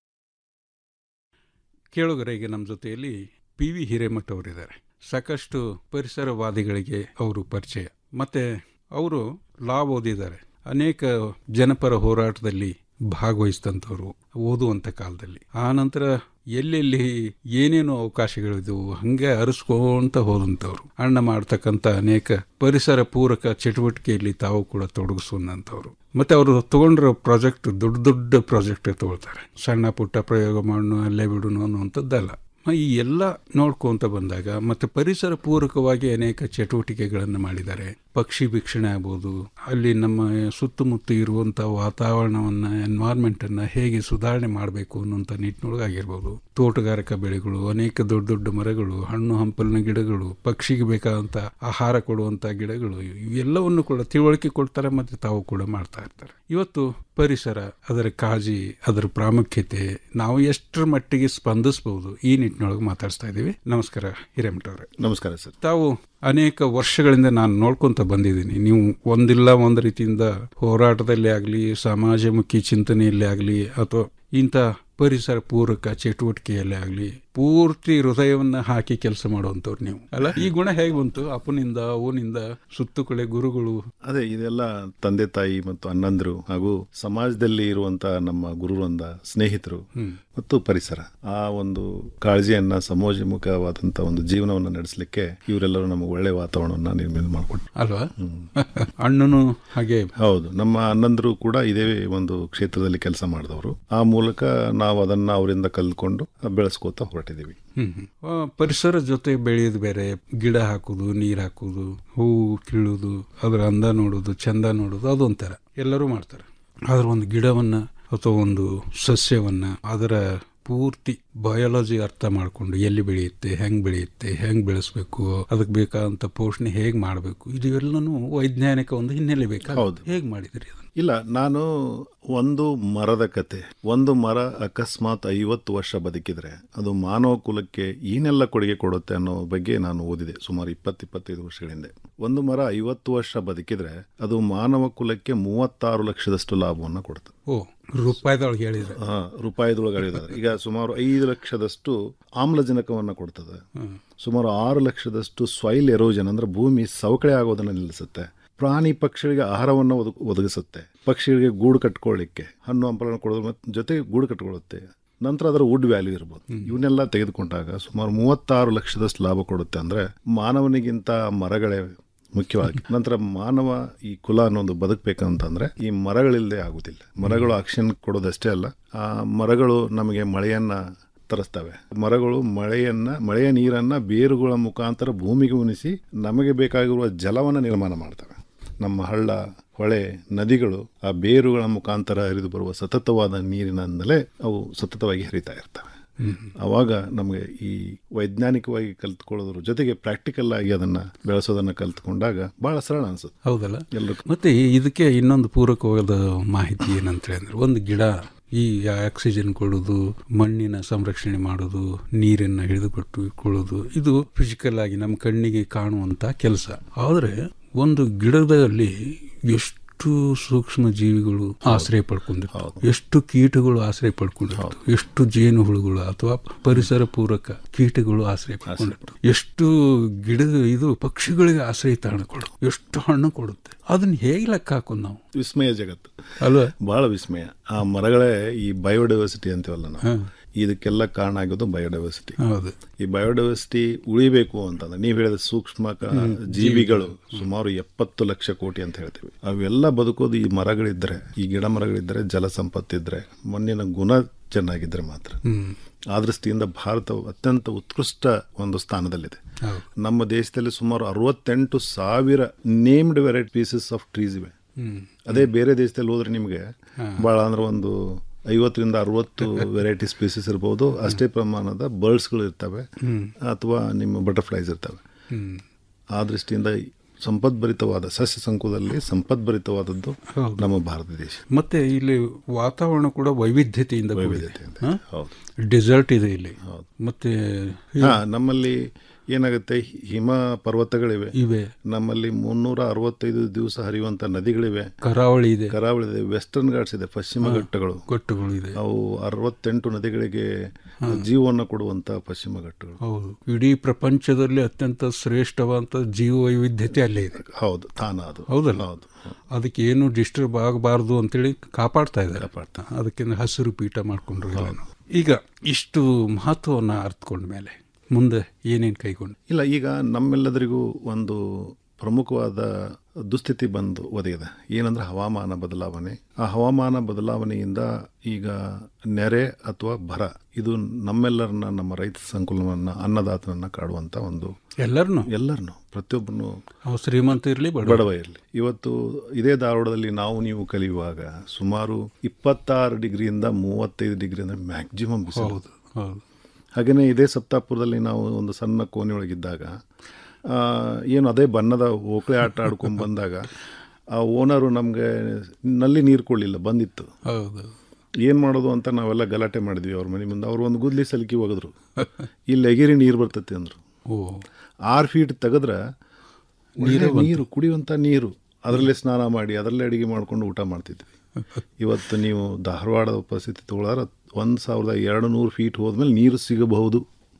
ಕೇಳುಗರಿಗೆ ನಮ್ಮ ಜೊತೆಯಲ್ಲಿ ಪಿ ವಿ ಹಿರೇಮಠ್ ಅವರಿದ್ದಾರೆ ಸಾಕಷ್ಟು ಪರಿಸರವಾದಿಗಳಿಗೆ ಅವರು ಪರಿಚಯ ಮತ್ತೆ ಅವರು ಲಾ ಓದಿದ್ದಾರೆ ಅನೇಕ ಜನಪರ ಹೋರಾಟದಲ್ಲಿ ಭಾಗವಹಿಸಿದಂಥವ್ರು ಓದುವಂಥ ಕಾಲದಲ್ಲಿ ಆ ನಂತರ ಎಲ್ಲೆಲ್ಲಿ ಏನೇನು ಅವಕಾಶಗಳಿದ್ವು ಹಂಗೆ ಅರಸ್ಕೊಂತ ಹೋದಂಥವ್ರು ಅಣ್ಣ ಮಾಡ್ತಕ್ಕಂಥ ಅನೇಕ ಪರಿಸರ ಪೂರಕ ಚಟುವಟಿಕೆಯಲ್ಲಿ ತಾವು ಕೂಡ ತೊಡಗಿಸುವಂಥವ್ರು ಮತ್ತೆ ಅವರು ತಗೊಂಡಿರೋ ಪ್ರಾಜೆಕ್ಟ್ ದೊಡ್ಡ ದೊಡ್ಡ ಪ್ರಾಜೆಕ್ಟ್ ತಗೊಳ್ತಾರೆ ಸಣ್ಣ ಪುಟ್ಟ ಪ್ರಯೋಗ ಮಾಡೋಣ ಅಲ್ಲೇ ಬಿಡೋಣ ಅನ್ನುವಂಥದ್ದಲ್ಲ ಈ ಎಲ್ಲ ನೋಡ್ಕೊಂತ ಬಂದಾಗ ಮತ್ತೆ ಪರಿಸರ ಪೂರಕವಾಗಿ ಅನೇಕ ಚಟುವಟಿಕೆಗಳನ್ನು ಮಾಡಿದ್ದಾರೆ ಪಕ್ಷಿ ವೀಕ್ಷಣೆ ಆಗ್ಬೋದು ಅಲ್ಲಿ ನಮ್ಮ ಸುತ್ತಮುತ್ತ ಇರುವಂಥ ವಾತಾವರಣವನ್ನ ಎನ್ವೈರ್ಮೆಂಟ್ ಅನ್ನ ಹೇಗೆ ಸುಧಾರಣೆ ಮಾಡಬೇಕು ಅನ್ನುವಂಥ ನಿಟ್ಟಿನೊಳಗಾಗಿರ್ಬೋದು ತೋಟಗಾರಿಕಾ ಬೆಳೆಗಳು ಅನೇಕ ದೊಡ್ಡ ದೊಡ್ಡ ಮರಗಳು ಹಣ್ಣು ಹಂಪಲಿನ ಗಿಡಗಳು ಪಕ್ಷಿಗೆ ಬೇಕಾದಂಥ ಆಹಾರ ಕೊಡುವಂಥ ಗಿಡಗಳು ಇವೆಲ್ಲವನ್ನು ಕೂಡ ತಿಳುವಳಿಕೆ ಕೊಡ್ತಾರೆ ಮತ್ತೆ ತಾವು ಕೂಡ ಮಾಡ್ತಾ ಇರ್ತಾರೆ ಇವತ್ತು ಪರಿಸರ ಅದರ ಕಾಳಜಿ ಅದರ ಪ್ರಾಮುಖ್ಯತೆ ನಾವು ಎಷ್ಟರ ಮಟ್ಟಿಗೆ ಸ್ಪಂದಿಸಬಹುದು ಈ ನಿಟ್ಟಿನೊಳಗೆ ಮಾತಾಡ್ಸ್ತಾ ಇದ್ದೀವಿ ನಮಸ್ಕಾರ ಹಿರೇಮಠ ಅವರೇ ನಮಸ್ಕಾರ ಸರ್ ತಾವು ಅನೇಕ ವರ್ಷಗಳಿಂದ ನಾನು ನೋಡ್ಕೊಂತ ಬಂದಿದ್ದೀನಿ ನೀವು ಒಂದಿಲ್ಲ ಒಂದು ರೀತಿಯಿಂದ ಹೋರಾಟದಲ್ಲಿ ಆಗಲಿ ಸಮಾಜಮುಖಿ ಚಿಂತನೆಯಲ್ಲಿ ಆಗಲಿ ಅಥವಾ ಇಂಥ ಪರಿಸರ ಪೂರಕ ಚಟುವಟಿಕೆಯಲ್ಲಿ ಆಗಲಿ ಪೂರ್ತಿ ಹೃದಯವನ್ನ ಹಾಕಿ ಕೆಲಸ ಮಾಡುವಂತವ್ರು ನೀವು ಅಲ್ಲ ಈ ಗುಣ ಹೇಗೆ ಬಂತು ಅಪ್ಪನಿಂದ ಅವನಿಂದ ಸುತ್ತುಕಳೆ ಗುರುಗಳು ಅದೇ ಇದೆಲ್ಲ ತಂದೆ ತಾಯಿ ಮತ್ತು ಅಣ್ಣಂದ್ರು ಹಾಗೂ ಸಮಾಜದಲ್ಲಿ ಇರುವಂತ ನಮ್ಮ ಗುರುವೃಂದ ಸ್ನೇಹಿತರು ಹ್ಮ್. ಮತ್ತು ಪರಿಸರ ಆ ಒಂದು ಕಾಳಜಿಯನ್ನ ಸಮೋಜಿಮುಖವಾದಂತ ಒಂದು ಜೀವನವನ್ನು ನಡೆಸಲಿಕ್ಕೆ ಇವರೆಲ್ಲರೂ ನಮಗೆ ಒಳ್ಳೆ ವಾತಾವರಣವನ್ನ ನಿರ್ಮಾಣ ಮಾಡಿಕೊಟ್ರು ಅಲ್ವಾ ಅಣ್ಣನು ಹಾಗೆ ಹೌದು ನಮ್ಮ ಅಣ್ಣಂದ್ರು ಕೂಡ ಇದೇ ಒಂದು ಕ್ಷೇತ್ರದಲ್ಲಿ ಕೆಲಸ ಮಾಡಿದವರು ಆ ಮೂಲಕ ನಾವು ಅದನ್ನ ಅವರಿಂದ ಕಲ್ತ್ಕೊಂಡು ಬೆಳೆಸ್ಕೋತಾ ಹೊರಟಿದ್ದೀವಿ ಹ್ಮ್ ಹ್ಮ್. ಆ, ಪರಿಸರ ಜೊತೆ ಬೆಳೆಯೋದು ಬೇರೆ ಗಿಡ ಹಾಕುದು ನೀರ್ ಹಾಕುದು ಹೂವು ಕೀಳುದು ಅದರ ಅಂದ ನೋಡುದು ಚಂದ ನೋಡುದು ಅದೊಂಥರ ಎಲ್ಲರೂ ಮಾಡ್ತಾರೆ ಆದ್ರೆ ಒಂದು ಗಿಡವನ್ನ ಅಥವಾ ಒಂದು ಸಸ್ಯವನ್ನ ಅದರ ಪೂರ್ತಿ ಬಯಾಲಜಿ ಅರ್ಥ ಮಾಡ್ಕೊಂಡು ಎಲ್ಲಿ ಬೆಳೆಯುತ್ತೆ ಹೆಂಗ್ ಬೆಳೆಯುತ್ತೆ ಹೆಂಗ್ ಬೆಳೆಸ್ಬೇಕು ಅದಕ್ಕೆ ಬೇಕಾದಂತ ಪೋಷಣೆ ಹೇಗ್ ಮಾಡಬೇಕು ಇದು ಎಲ್ಲನೂ ವೈಜ್ಞಾನಿಕ ಒಂದು ಹಿನ್ನೆಲೆ ಬೇಕಾ ಹೌದು. ಹೇಗ್ ಮಾಡಿದ್ರಿ ಅದನ್ನ ಇಲ್ಲ ನಾನು ಒಂದು ಮರದ ಕತೆ ಒಂದು ಮರ ಅಕಸ್ಮಾತ್ ಐವತ್ತು ವರ್ಷ ಬದುಕಿದ್ರೆ ಅದು ಮಾನವ ಕುಲಕ್ಕೆ ಏನೆಲ್ಲ ಕೊಡುಗೆ ಕೊಡುತ್ತೆ ಅನ್ನೋ ಬಗ್ಗೆ ನಾನು ಓದಿದೆ ಸುಮಾರು ಇಪ್ಪತ್ತು ಇಪ್ಪತ್ತೈದು ವರ್ಷಗಳ ಹಿಂದೆ ಒಂದು ಮರ ಐವತ್ತು ವರ್ಷ ಬದುಕಿದ್ರೆ ಅದು ಮಾನವ ಕುಲಕ್ಕೆ ಮೂವತ್ತಾರು ಲಕ್ಷದಷ್ಟು ಲಾಭವನ್ನು ಕೊಡುತ್ತೆ ಓ ರೂಪಾಯಿದೊಳಗೆ ಹೇಳಿದ್ರೆ ಹಾ ರೂಪಾಯಿದೊಳಗೆ ಹೇಳಿದ್ದಾರೆ ಈಗ ಸುಮಾರು ಐದು ಲಕ್ಷದಷ್ಟು ಆಮ್ಲಜನಕವನ್ನು ಕೊಡ್ತದೆ ಸುಮಾರು ಆರು ಲಕ್ಷದಷ್ಟು ಸಾಯಿಲ್ ಎರೋಜನ್ ಅಂದ್ರೆ ಭೂಮಿ ಸವಕಳಿ ಆಗೋದನ್ನ ನಿಲ್ಲಿಸುತ್ತೆ ಪ್ರಾಣಿ ಪಕ್ಷಿಗಳಿಗೆ ಆಹಾರವನ್ನು ಒದಗ ಒದಗಿಸುತ್ತೆ ಪಕ್ಷಿಗಳಿಗೆ ಗೂಡು ಕಟ್ಕೊಳ್ಳಿಕ್ಕೆ ಹಣ್ಣು ಹಂಪಲನ್ನು ಕೊಡೋದ್ರ ಮತ್ತ್ ಜೊತೆಗೆ ಗೂಡು ಕಟ್ಕೊಳ್ಳುತ್ತೆ ನಂತರ ಅದರ ವುಡ್ ವ್ಯಾಲ್ಯೂ ಇರ್ಬೋದು ಇವನ್ನೆಲ್ಲ ತೆಗೆದುಕೊಂಡಾಗ ಸುಮಾರು ಮೂವತ್ತಾರು ಲಕ್ಷದಷ್ಟು ಲಾಭ ಕೊಡುತ್ತೆ ಅಂದ್ರೆ ಮಾನವನಿಗಿಂತ ಮರಗಳೇ ಮುಖ್ಯವಾಗಿ ನಂತರ ಮಾನವ ಈ ಕುಲ ಅನ್ನೋದು ಬದುಕಬೇಕಂತಂದ್ರೆ ಈ ಮರಗಳಿಲ್ಲದೆ ಆಗುದಿಲ್ಲ ಮರಗಳು ಆಕ್ಷನ್ ಕೊಡೋದಷ್ಟೇ ಅಲ್ಲ ಆ ಮರಗಳು ನಮಗೆ ಮಳೆಯನ್ನ ತರಿಸ್ತವೆ ಮರಗಳು ಮಳೆಯನ್ನ ಮಳೆಯ ನೀರನ್ನ ಬೇರುಗಳ ಮುಖಾಂತರ ಭೂಮಿಗೆ ಉಣಿಸಿ ನಮಗೆ ಬೇಕಾಗಿರುವ ಜಲವನ್ನು ನಿರ್ಮಾಣ ಮಾಡ್ತವೆ ನಮ್ಮ ಹಳ್ಳ ಹೊಳೆ ನದಿಗಳು ಆ ಬೇರುಗಳ ಮುಖಾಂತರ ಹರಿದು ಬರುವ ಸತತವಾದ ನೀರಿನಿಂದಲೇ ಅವು ಸತತವಾಗಿ ಹರಿತಾ ಇರ್ತವೆ ಅವಾಗ ನಮಗೆ ಈ ವೈಜ್ಞಾನಿಕವಾಗಿ ಕಲ್ತ್ಕೊಳ್ಳೋದ್ರ ಜೊತೆಗೆ ಪ್ರಾಕ್ಟಿಕಲ್ ಆಗಿ ಅದನ್ನ ಬೆಳೆಸೋದನ್ನ ಕಲ್ತ್ಕೊಂಡಾಗ ಬಹಳ ಸರಳ ಅನ್ಸುತ್ತೆ ಹೌದಲ್ಲ ಎಲ್ಲರೂ ಮತ್ತೆ ಇದಕ್ಕೆ ಇನ್ನೊಂದು ಪೂರಕವಾದ ಮಾಹಿತಿ ಏನಂತ ಹೇಳಿದ್ರೆ ಒಂದು ಗಿಡ ಈ ಆಕ್ಸಿಜನ್ ಕೊಡೋದು ಮಣ್ಣಿನ ಸಂರಕ್ಷಣೆ ಮಾಡೋದು ನೀರನ್ನು ಹಿಡಿದುಕೊಟ್ಟು ಇಟ್ಕೊಳ್ಳೋದು ಇದು ಫಿಸಿಕಲ್ ಆಗಿ ನಮ್ಮ ಕಣ್ಣಿಗೆ ಕಾಣುವಂತ ಕೆಲಸ ಆದ್ರೆ ಒಂದು ಗಿಡದಲ್ಲಿ ಎಷ್ಟು ಸೂಕ್ಷ್ಮ ಜೀವಿಗಳು ಆಶ್ರಯ ಪಡ್ಕೊಂಡಿರ್ತಾವೆ ಎಷ್ಟು ಕೀಟಗಳು ಆಶ್ರಯ ಪಡ್ಕೊಂಡಿರ್ತಾವೆ ಎಷ್ಟು ಜೇನು ಹುಳುಗಳು ಅಥವಾ ಪರಿಸರ ಪೂರಕ ಕೀಟಗಳು ಆಶ್ರಯ ಪಡ್ಕೊಂಡಿರ್ತಾವೆ ಎಷ್ಟು ಗಿಡ ಇದು ಪಕ್ಷಿಗಳಿಗೆ ಆಶ್ರಯ ತಾಣ ಕೊಡು ಎಷ್ಟು ಹಣ್ಣು ಕೊಡುತ್ತೆ ಅದನ್ನ ಹೇಗೆ ಲೆಕ್ಕ ಹಾಕೋದು ನಾವು ವಿಸ್ಮಯ ಜಗತ್ತು ಅಲ್ವಾ ಬಹಳ ವಿಸ್ಮಯ ಆ ಮರಗಳೇ ಈ ಬಯೋಡೈವರ್ಸಿಟಿ ಅಂತೀವಲ್ಲ ನಾವು ಇದಕ್ಕೆಲ್ಲ ಕಾರಣ ಆಗೋದು ಬಯೋಡೈವರ್ಸಿಟಿ ಹೌದು ಈ ಬಯೋಡೈವರ್ಸಿಟಿ ಉಳಿಬೇಕು ಅಂತಂದ್ರೆ ನೀವು ಹೇಳಿದ ಸೂಕ್ಷ್ಮ ಕ- ಜೀವಿಗಳು ಸುಮಾರು ಎಪ್ಪತ್ತು ಲಕ್ಷ ಕೋಟಿ ಅಂತ ಹೇಳ್ತೀವಿ ಅವೆಲ್ಲ ಬದುಕೋದು ಈ ಮರಗಳಿದ್ರೆ ಈ ಗಿಡ ಮರಗಳಿದ್ರೆ ಜಲ ಸಂಪತ್ತಿದ್ರೆ ಮಣ್ಣಿನ ಗುಣ ಚೆನ್ನಾಗಿದ್ರೆ ಮಾತ್ರ ಹ್ಮ್ ಆ ದೃಷ್ಟಿಯಿಂದ ಭಾರತವು ಅತ್ಯಂತ ಉತ್ಕೃಷ್ಟ ಒಂದು ಸ್ಥಾನದಲ್ಲಿದೆ ಹೌದು. ನಮ್ಮ ದೇಶದಲ್ಲಿ ಸುಮಾರು ಅರವತ್ತೆಂಟು ಸಾವಿರ named variety pieces of trees hmm ಹ್ಮ್. ಅದೇ ಬೇರೆ ದೇಶದಲ್ಲಿ ಹೋದ್ರೆ ನಿಮಗೆ ಬಹಳ ಅಂದ್ರೆ ಒಂದು ಐವತ್ತರಿಂದ ಅರವತ್ತು ವೆರೈಟಿ ಸ್ಪೀಸಸ್ ಇರ್ಬೋದು ಅಷ್ಟೇ ಪ್ರಮಾಣದ ಬರ್ಡ್ಸ್ಗಳು ಇರ್ತವೆ ಹ್ಮ್. ಅಥವಾ ನಿಮ್ಮ ಬಟರ್ಫ್ಲೈಸ್ ಇರ್ತವೆ ಹ್ಮ್. ಆ ದೃಷ್ಟಿಯಿಂದ ಸಂಪದ್ಭರಿತವಾದ ಸಸ್ಯ ಸಂಕುಲದಲ್ಲಿ ಸಂಪದ್ಭರಿತವಾದದ್ದು ನಮ್ಮ ಭಾರತ ದೇಶ ಮತ್ತೆ ಇಲ್ಲಿ ವಾತಾವರಣ ಕೂಡ ವೈವಿಧ್ಯತೆಯಿಂದ ವೈವಿಧ್ಯತೆಯಿಂದ, ಹೌದು. ಡೆಸರ್ಟ್ ಇದೆ ಇಲ್ಲಿ ಮತ್ತೆ ಹಾ ನಮ್ಮಲ್ಲಿ ಏನಾಗುತ್ತೆ ಹಿಮ ಪರ್ವತಗಳಿವೆ ಇವೆ ನಮ್ಮಲ್ಲಿ ಮುನ್ನೂರ ಅರವತ್ತೈದು ದಿವಸ ಹರಿಯುವಂತ ನದಿಗಳಿವೆ ಕರಾವಳಿ ಇದೆ ಕರಾವಳಿ ಇದೆ ವೆಸ್ಟರ್ನ್ ಘಾಟ್ಸ್ ಇದೆ ಪಶ್ಚಿಮ ಘಟ್ಟಗಳು ಘಟ್ಟಗಳು ಇದೆ ಅವು ಅರವತ್ತೆಂಟು ನದಿಗಳಿಗೆ ಜೀವವನ್ನು ಕೊಡುವಂತ ಪಶ್ಚಿಮ ಘಟ್ಟಗಳು ಹೌದು ಇಡೀ ಪ್ರಪಂಚದಲ್ಲಿ ಅತ್ಯಂತ ಶ್ರೇಷ್ಠವಾದ ಜೀವ ವೈವಿಧ್ಯತೆ ಅಲ್ಲೇ ಇದೆ ಹೌದು ತಾನ ಅದು ಹೌದಲ್ಲ ಹೌದು ಅದಕ್ಕೆ ಏನು ಡಿಸ್ಟರ್ಬ್ ಆಗಬಾರ್ದು ಅಂತೇಳಿ ಕಾಪಾಡ್ತಾ ಇದ್ದಾರೆ ಅದಕ್ಕೆ ಹಸಿರು ಪೀಠ ಮಾಡ್ಕೊಂಡ್ರು ಎಲ್ಲಾನು. ಈಗ ಇಷ್ಟು ಮಹತ್ವವನ್ನು ಅರ್ಥಕೊಂಡ ಮೇಲೆ ಮುಂದೆ ಏನೇನು ಕೈಗೊಂಡು ಇಲ್ಲ ಈಗ ನಮ್ಮೆಲ್ಲದರಿಗೂ ಒಂದು ಪ್ರಮುಖವಾದ ದುಸ್ಥಿತಿ ಬಂದು ಒದಗಿದೆ ಏನಂದ್ರೆ ಹವಾಮಾನ ಬದಲಾವಣೆ ಆ ಹವಾಮಾನ ಬದಲಾವಣೆಯಿಂದ ಈಗ ನೆರೆ ಅಥವಾ ಬರ ಇದು ನಮ್ಮೆಲ್ಲರನ್ನ ನಮ್ಮ ರೈತ ಸಂಕುಲವನ್ನ ಅನ್ನದಾತನನ್ನ ಕಾಡುವಂತ ಒಂದು ಎಲ್ಲರನ್ನು ಎಲ್ಲರನ್ನು ಪ್ರತಿಯೊಬ್ಬನು ಅವ ಶ್ರೀಮಂತ ಇರಲಿ ಬಡವ ಇರಲಿ ಇವತ್ತು ಇದೇ ಧಾರವಾಡದಲ್ಲಿ ನಾವು ನೀವು ಕಲಿಯುವಾಗ ಸುಮಾರು ಇಪ್ಪತ್ತಾರು ಡಿಗ್ರಿಯಿಂದ ಮೂವತ್ತೈದು ಡಿಗ್ರಿ ಅಂದ್ರೆ ಮ್ಯಾಕ್ಸಿಮಮ್ ಬಿಸಿಲು ಹೌದು ಹೌದು ಹಾಗೆಯೇ ಇದೇ ಸಪ್ತಾಪುರದಲ್ಲಿ ನಾವು ಒಂದು ಸಣ್ಣ ಕೋಣೆಯೊಳಗಿದ್ದಾಗ ಆ, ಏನು ಅದೇ ಬಣ್ಣದ ಓಕಳೆ ಆಟ ಆಡ್ಕೊಂಡು ಬಂದಾಗ ಆ ಓನರು ನಮಗೆ ನಲ್ಲಿ ನೀರು ಕೊಡಲಿಲ್ಲ ಬಂದಿತ್ತು ಹೌದು ಏನು ಮಾಡೋದು ಅಂತ ನಾವೆಲ್ಲ ಗಲಾಟೆ ಮಾಡಿದ್ವಿ ಅವ್ರ ಮನೆ ಮುಂದೆ ಅವ್ರು ಒಂದು ಗುದ್ಲಿ ಸಲಿಕಿ ಒಗೆದ್ರು ಇಲ್ಲಿ ಎಗಿರಿ ನೀರು ಬರ್ತೈತಿ ಅಂದರು ಓ ಆರು ಫೀಟ್ ತೆಗೆದ್ರೆ ನೀರೇ ಒಳ್ಳೆ ಬಂತು. ನೀರು ಕುಡಿಯುವಂಥ ನೀರು ಅದರಲ್ಲೇ ಸ್ನಾನ ಮಾಡಿ ಅದರಲ್ಲೇ ಅಡಿಗೆ ಮಾಡ್ಕೊಂಡು ಊಟ ಮಾಡ್ತಿದ್ವಿ ಇವತ್ತು ನೀವು ಧಾರವಾಡದ ಪರಿಸ್ಥಿತಿ ತಗೊಳ್ಳಾರ ಒಂದು ಸಾವಿರದ ಎರಡು ನೂರು ಫೀಟ್ ಹೋದ್ಮೇಲೆ ನೀರು ಸಿಗಬಹುದು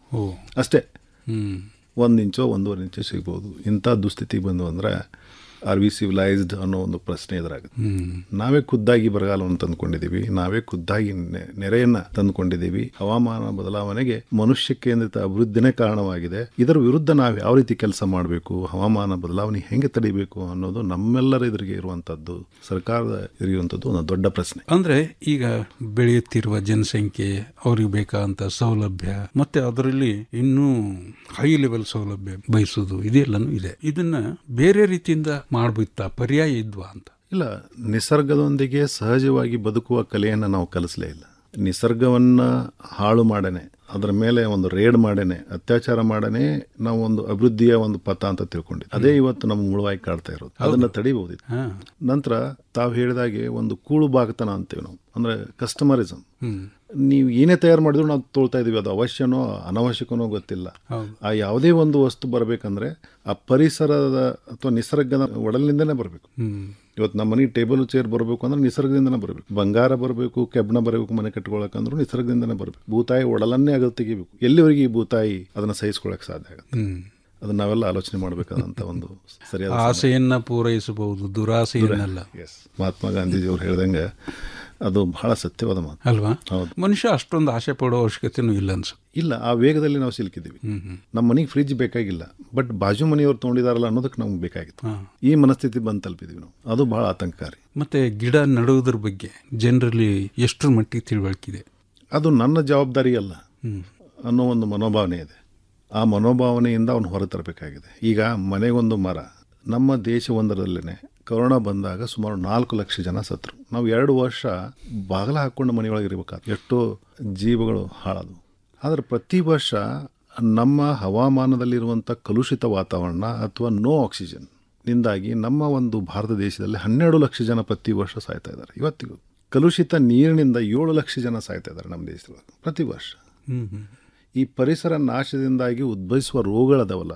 ಓ ಅಷ್ಟೇ ಹ್ಮ್ ಒಂದು ಇಂಚೋ ಒಂದೂವರೆ ಇಂಚೋ ಸಿಗ್ಬೋದು ಇಂಥ ದುಸ್ಥಿತಿ ಬಂದು ಅಂದರೆ ಆರ್ ವಿ ಸಿವಿಲೈಸ್ಡ್ ಅನ್ನೋ ಒಂದು ಪ್ರಶ್ನೆ ಎದುರಾಗುತ್ತೆ ಹ್ಮ್ ನಾವೇ ಖುದ್ದಾಗಿ ಬರಗಾಲವನ್ನು ತಂದುಕೊಂಡಿದ್ದೀವಿ ನಾವೇ ಖುದ್ದಾಗಿ ನೆ- ನೆರೆಯನ್ನ ತಂದುಕೊಂಡಿದ್ದೀವಿ ಹವಾಮಾನ ಬದಲಾವಣೆಗೆ ಮನುಷ್ಯ ಕೇಂದ್ರಿತ ಅಭಿವೃದ್ಧಿನೇ ಕಾರಣವಾಗಿದೆ ಇದರ ವಿರುದ್ಧ ನಾವು ಯಾವ ರೀತಿ ಕೆಲಸ ಮಾಡಬೇಕು ಹವಾಮಾನ ಬದಲಾವಣೆ ಹೆಂಗೆ ತಡಿಬೇಕು ಅನ್ನೋದು ನಮ್ಮೆಲ್ಲರ ಎದುರಿಗೆ ಇರುವಂಥದ್ದು ಸರ್ಕಾರದ ಇರುವಂಥದ್ದು ಒಂದು ದೊಡ್ಡ ಪ್ರಶ್ನೆ ಅಂದ್ರೆ ಈಗ ಬೆಳೆಯುತ್ತಿರುವ ಜನಸಂಖ್ಯೆ ಅವ್ರಿಗೆ ಬೇಕಾದಂತ ಸೌಲಭ್ಯ ಮತ್ತೆ ಅದರಲ್ಲಿ ಇನ್ನೂ ಹೈ ಲೆವೆಲ್ ಸೌಲಭ್ಯ ಬಯಸೋದು ಇದೆಲ್ಲನೂ ಇದೆ ಇದನ್ನ ಬೇರೆ ರೀತಿಯಿಂದ ಮಾಡ್ಬಿತ್ತ ಪರ್ಯಾಯ ಇದ್ವಾ ಅಂತ ಇಲ್ಲ ನಿಸರ್ಗದೊಂದಿಗೆ ಸಹಜವಾಗಿ ಬದುಕುವ ಕಲೆಯನ್ನು ನಾವು ಕಲಿಸಲೇ ಇಲ್ಲ ನಿಸರ್ಗವನ್ನ ಹಾಳು ಮಾಡೇನೆ ಅದರ ಮೇಲೆ ಒಂದು ರೇಡ್ ಮಾಡೇನೆ ಅತ್ಯಾಚಾರ ಮಾಡೇನೆ ನಾವು ಒಂದು ಅಭಿವೃದ್ಧಿಯ ಒಂದು ಪಥ ಅಂತ ತಿಳ್ಕೊಂಡಿದ್ವಿ ಅದೇ ಇವತ್ತು ನಮ್ಮ ಮುಳುವಾಗಿ ಕಾಡ್ತಾ ಇರೋದು ಅದನ್ನ ತಡಿಬಹುದಿತ್ತು ಹಾ ನಂತರ ತಾವು ಹೇಳಿದಾಗೆ ಒಂದು ಕೂಳು ಬಾಗತನ ಅಂತೀವಿ ನಾವು ಅಂದ್ರೆ ಕಸ್ಟಮರಿಸಮ್ ಹ್ಮ್ ನೀವು ಏನೇ ತಯಾರು ಮಾಡಿದ್ರು ನಾವು ತೊಳ್ತಾ ಇದೀವಿ ಅದು ಅವಶ್ಯನೋ ಅನವಶ್ಯಕನೋ ಗೊತ್ತಿಲ್ಲ ಹೌದು. ಆ ಯಾವುದೇ ಒಂದು ವಸ್ತು ಬರಬೇಕಂದ್ರೆ ಆ ಪರಿಸರದ ಅಥವಾ ನಿಸರ್ಗದ ಒಡಲಿನಿಂದನೇ ಬರಬೇಕು ಹ್ಮ್ ಇವತ್ತು ನಮ್ಮ ಮನೆಗೆ ಟೇಬಲ್ ಚೇರ್ ಬರಬೇಕು ಅಂದ್ರೆ ನಿಸರ್ಗದಿಂದನೇ ಬರಬೇಕು ಬಂಗಾರ ಬರಬೇಕು ಕೆಬ್ಬಣ ಬರಬೇಕು ಮನೆ ಕಟ್ಕೊಳಕಂದ್ರೂ ನಿಸರ್ಗದಿಂದನೇ ಬರಬೇಕು ಭೂತಾಯಿ ಒಡಲನ್ನೇ ಅಗಲ್ ತೆಗಿಬೇಕು ಎಲ್ಲಿವರೆಗೆ ಈ ಭೂತಾಯಿ ಅದನ್ನ ಸಹಿಸ್ಕೊಳಕ್ ಸಾಧ್ಯ ಆಗುತ್ತೆ ಹ್ಮ್ ಅದನ್ನ ನಾವೆಲ್ಲ ಆಲೋಚನೆ ಮಾಡಬೇಕಾದಂತ ಒಂದು ಸರಿಯಾದ ಸಮಯ. ಆಸೆಯನ್ನ ಪೂರೈಸಬಹುದು ದುರಾಸೆಯನ್ನಲ್ಲ Yes. ಮಹಾತ್ಮ ಗಾಂಧೀಜಿ ಅವ್ರು ಹೇಳ್ದಂಗೆ ಅದು ಬಹಳ ಸತ್ಯವಾದ ಮಾತು ಅಲ್ವಾ ಹೌದು ಮನುಷ್ಯ ಅಷ್ಟೊಂದು ಆಸೆ ಪಡೋ ಅವಶ್ಯಕತೆನೂ ಇಲ್ಲ ಅನ್ಸುತ್ತೆ ಇಲ್ಲ ಆ ವೇಗದಲ್ಲಿ ನಾವು ಸಿಲುಕಿದ್ದೀವಿ ಹ್ಮ್ ಹ್ಮ್ ನಮ್ಮ ಮನೆಗೆ ಫ್ರಿಜ್ ಬೇಕಾಗಿಲ್ಲ ಬಟ್ ಬಾಜು ಮನೆಯವ್ರು ತೊಗೊಂಡಿದಾರಲ್ಲ ಅನ್ನೋದಕ್ಕೆ ನಮ್ಗೆ ಬೇಕಾಗಿತ್ತು ಹಾ. ಈ ಮನಸ್ಥಿತಿ ಬಂದು ತಲುಪಿದ್ವಿ ನಾವು ಅದು ಬಹಳ ಆತಂಕಕಾರಿ ಮತ್ತೆ ಗಿಡ ನೆಡುವುದ್ರ ಬಗ್ಗೆ ಜನರಲ್ಲಿ ಎಷ್ಟರ ಮಟ್ಟಿಗೆ ತಿಳುವಳಿಕಿದೆ ಅದು ನನ್ನ ಜವಾಬ್ದಾರಿ ಅಲ್ಲ ಹ್ಮ್ ಅನ್ನೋ ಒಂದು ಮನೋಭಾವನೆ ಇದೆ ಆ ಮನೋಭಾವನೆಯಿಂದ ಅವನು ಹೊರತರಬೇಕಾಗಿದೆ ಈಗ ಮನೆಗೊಂದು ಮರ ನಮ್ಮ ದೇಶವೊಂದರಲ್ಲೇ ಕೊರೋನಾ ಬಂದಾಗ ಸುಮಾರು ನಾಲ್ಕು ಲಕ್ಷ ಜನ ಸತ್ರು ನಾವು ಎರಡು ವರ್ಷ ಬಾಗಿಲ ಹಾಕ್ಕೊಂಡು ಮನೆಯೊಳಗೆ ಇರಬೇಕಾದ್ರೆ ಎಷ್ಟೋ ಜೀವಗಳು ಹಾಳಾದವು ಆದರೆ ಪ್ರತಿ ವರ್ಷ ನಮ್ಮ ಹವಾಮಾನದಲ್ಲಿರುವಂಥ ಕಲುಷಿತ ವಾತಾವರಣ ಅಥವಾ ನೋ ಆಕ್ಸಿಜನ್ ನಿಂದಾಗಿ ನಮ್ಮ ಒಂದು ಭಾರತ ದೇಶದಲ್ಲಿ ಹನ್ನೆರಡು ಲಕ್ಷ ಜನ ಪ್ರತಿ ವರ್ಷ ಸಾಯ್ತಾ ಇದ್ದಾರೆ ಇವತ್ತಿಗೂ ಕಲುಷಿತ ನೀರಿನಿಂದ ಏಳು ಲಕ್ಷ ಜನ ಸಾಯ್ತಾ ಇದ್ದಾರೆ ನಮ್ಮ ದೇಶದೊಳಗೆ ಪ್ರತಿ ವರ್ಷ ಹ್ಮ್ ಹ್ಮ್ ಈ ಪರಿಸರ ನಾಶದಿಂದಾಗಿ ಉದ್ಭವಿಸುವ ರೋಗಗಳದವಲ್ಲ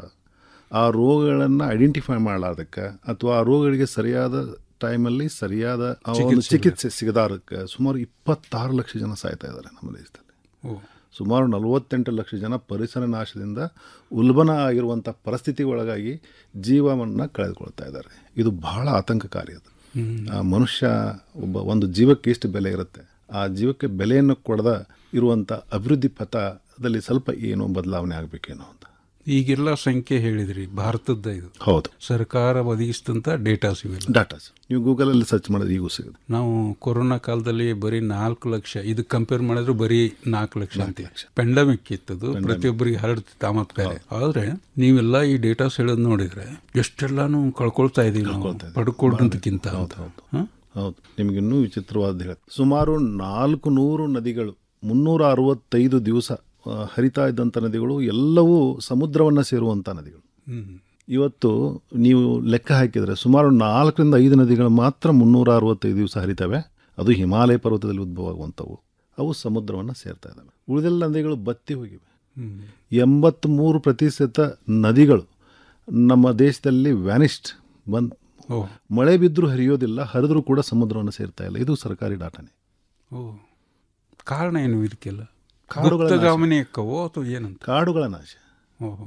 ಆ ರೋಗಗಳನ್ನು ಐಡೆಂಟಿಫೈ ಮಾಡಲಾರ್ದಕ್ಕೆ ಅಥವಾ ಆ ರೋಗಗಳಿಗೆ ಸರಿಯಾದ ಟೈಮಲ್ಲಿ ಸರಿಯಾದ ಆ ಒಂದು ಚಿಕಿತ್ಸೆ ಚಿಕಿತ್ಸೆ ಸಿಗದಾರಕ್ಕೆ ಸುಮಾರು ಇಪ್ಪತ್ತಾರು ಲಕ್ಷ ಜನ ಸಾಯ್ತಾ ಇದ್ದಾರೆ ನಮ್ಮ ದೇಶದಲ್ಲಿ ಓ ಸುಮಾರು ನಲವತ್ತೆಂಟು ಲಕ್ಷ ಜನ ಪರಿಸರ ನಾಶದಿಂದ ಉಲ್ಬಣ ಆಗಿರುವಂಥ ಪರಿಸ್ಥಿತಿ ಒಳಗಾಗಿ ಜೀವವನ್ನು ಕಳೆದುಕೊಳ್ತಾ ಇದ್ದಾರೆ ಇದು ಬಹಳ ಆತಂಕಕಾರಿ ಅದು ಹ್ಮ್. ಆ ಮನುಷ್ಯ ಒಬ್ಬ ಒಂದು ಜೀವಕ್ಕೆ ಎಷ್ಟು ಬೆಲೆ ಇರುತ್ತೆ ಆ ಜೀವಕ್ಕೆ ಬೆಲೆಯನ್ನು ಕೊಡದ ಇರುವಂಥ ಅಭಿವೃದ್ಧಿ ಪಥದಲ್ಲಿ ಸ್ವಲ್ಪ ಏನೋ ಬದಲಾವಣೆ ಆಗಬೇಕೇನೋ ಅಂತ ಈಗೆಲ್ಲ ಸಂಖ್ಯೆ ಹೇಳಿದ್ರಿ ಭಾರತದ ಇದು ಹೌದು ಸರ್ಕಾರ ಒದಗಿಸಿದಂತ ಡೇಟಾಸ್ ಇವೆಲ್ಲ ಡಾಟಾಸ್ ನೀವು ಗೂಗಲಲ್ಲಿ ಸರ್ಚ್ ಮಾಡಿದ್ರೆ ಈಗೂ ಸಿಗುತ್ತೆ ನಾವು ಕೊರೋನಾ ಕಾಲದಲ್ಲಿ ಬರೀ ನಾಲ್ಕು ಲಕ್ಷ ಇದು ಕಂಪೇರ್ ಮಾಡಿದ್ರೆ ಬರೀ ನಾಲ್ಕು ಲಕ್ಷ ಅಂತ ಪೆಂಡಮಿಕ್ ಇತ್ತದು ಪ್ರತಿಯೊಬ್ಬರಿಗೆ ಹರಡ್ತಿತ್ತು ಮತ್ ಬೇರೆ ಆದ್ರೆ ನೀವೆಲ್ಲ ಈ ಡೇಟಾಸ್ ಹೇಳೋದು ನೋಡಿದ್ರೆ ಎಷ್ಟೆಲ್ಲಾನು ಕಳ್ಕೊಳ್ತಾ ಇದೀವಿ ನಾವು ಪಡ್ಕೊಳ್ಳೋದಕ್ಕಿಂತ ಅಂತ ಹ? ಹೌದು ನಿಮಗಿನ್ನೂ ವಿಚಿತ್ರವಾದ ಹೇಳ ಸುಮಾರು ನಾಲ್ಕು ನೂರು ನದಿಗಳು ಮುನ್ನೂರ ಅರವತ್ತೈದು ದಿವಸ ಆ, ಹರಿತಾ ಇದ್ದಂಥ ನದಿಗಳು ಎಲ್ಲವೂ ಸಮುದ್ರವನ್ನು ಸೇರುವಂಥ ನದಿಗಳು ಹ್ಮ್ ಇವತ್ತು ನೀವು ಲೆಕ್ಕ ಹಾಕಿದರೆ ಸುಮಾರು ನಾಲ್ಕರಿಂದ ಐದು ನದಿಗಳು ಮಾತ್ರ ಮುನ್ನೂರ ಅರವತ್ತೈದು ದಿವಸ ಹರಿತವೆ ಅದು ಹಿಮಾಲಯ ಪರ್ವತದಲ್ಲಿ ಉದ್ಭವ ಆಗುವಂಥವು ಅವು ಸಮುದ್ರವನ್ನು ಸೇರ್ತಾ ಇದ್ದಾವೆ ಉಳಿದೆಲ್ಲ ನದಿಗಳು ಬತ್ತಿ ಹೋಗಿವೆ ಹ್ಮ್ ಎಂಬತ್ತ್ಮೂರು ಪ್ರತಿಶತ ನದಿಗಳು ನಮ್ಮ ದೇಶದಲ್ಲಿ ವ್ಯಾನಿಸ್ಟ್ ಬಂದ್ ಓ ಮಳೆ ಬಿದ್ದರೂ ಹರಿಯೋದಿಲ್ಲ ಹರಿದ್ರೂ ಕೂಡ ಸಮುದ್ರವನ್ನು ಸೇರ್ತಾ ಇಲ್ಲ ಇದು ಸರ್ಕಾರಿ ಡಾಟಾನೇ ಓ ಕಾರಣ ಏನು ಇದಕ್ಕೆಲ್ಲ ಕಾಡುಗಳ ನಾಶ. ಗಮನೀಯಕ್ಕವೋ ಅಥವಾ ಏನಂತ ಕಾಡುಗಳ ನಾಶ ಓಹೋ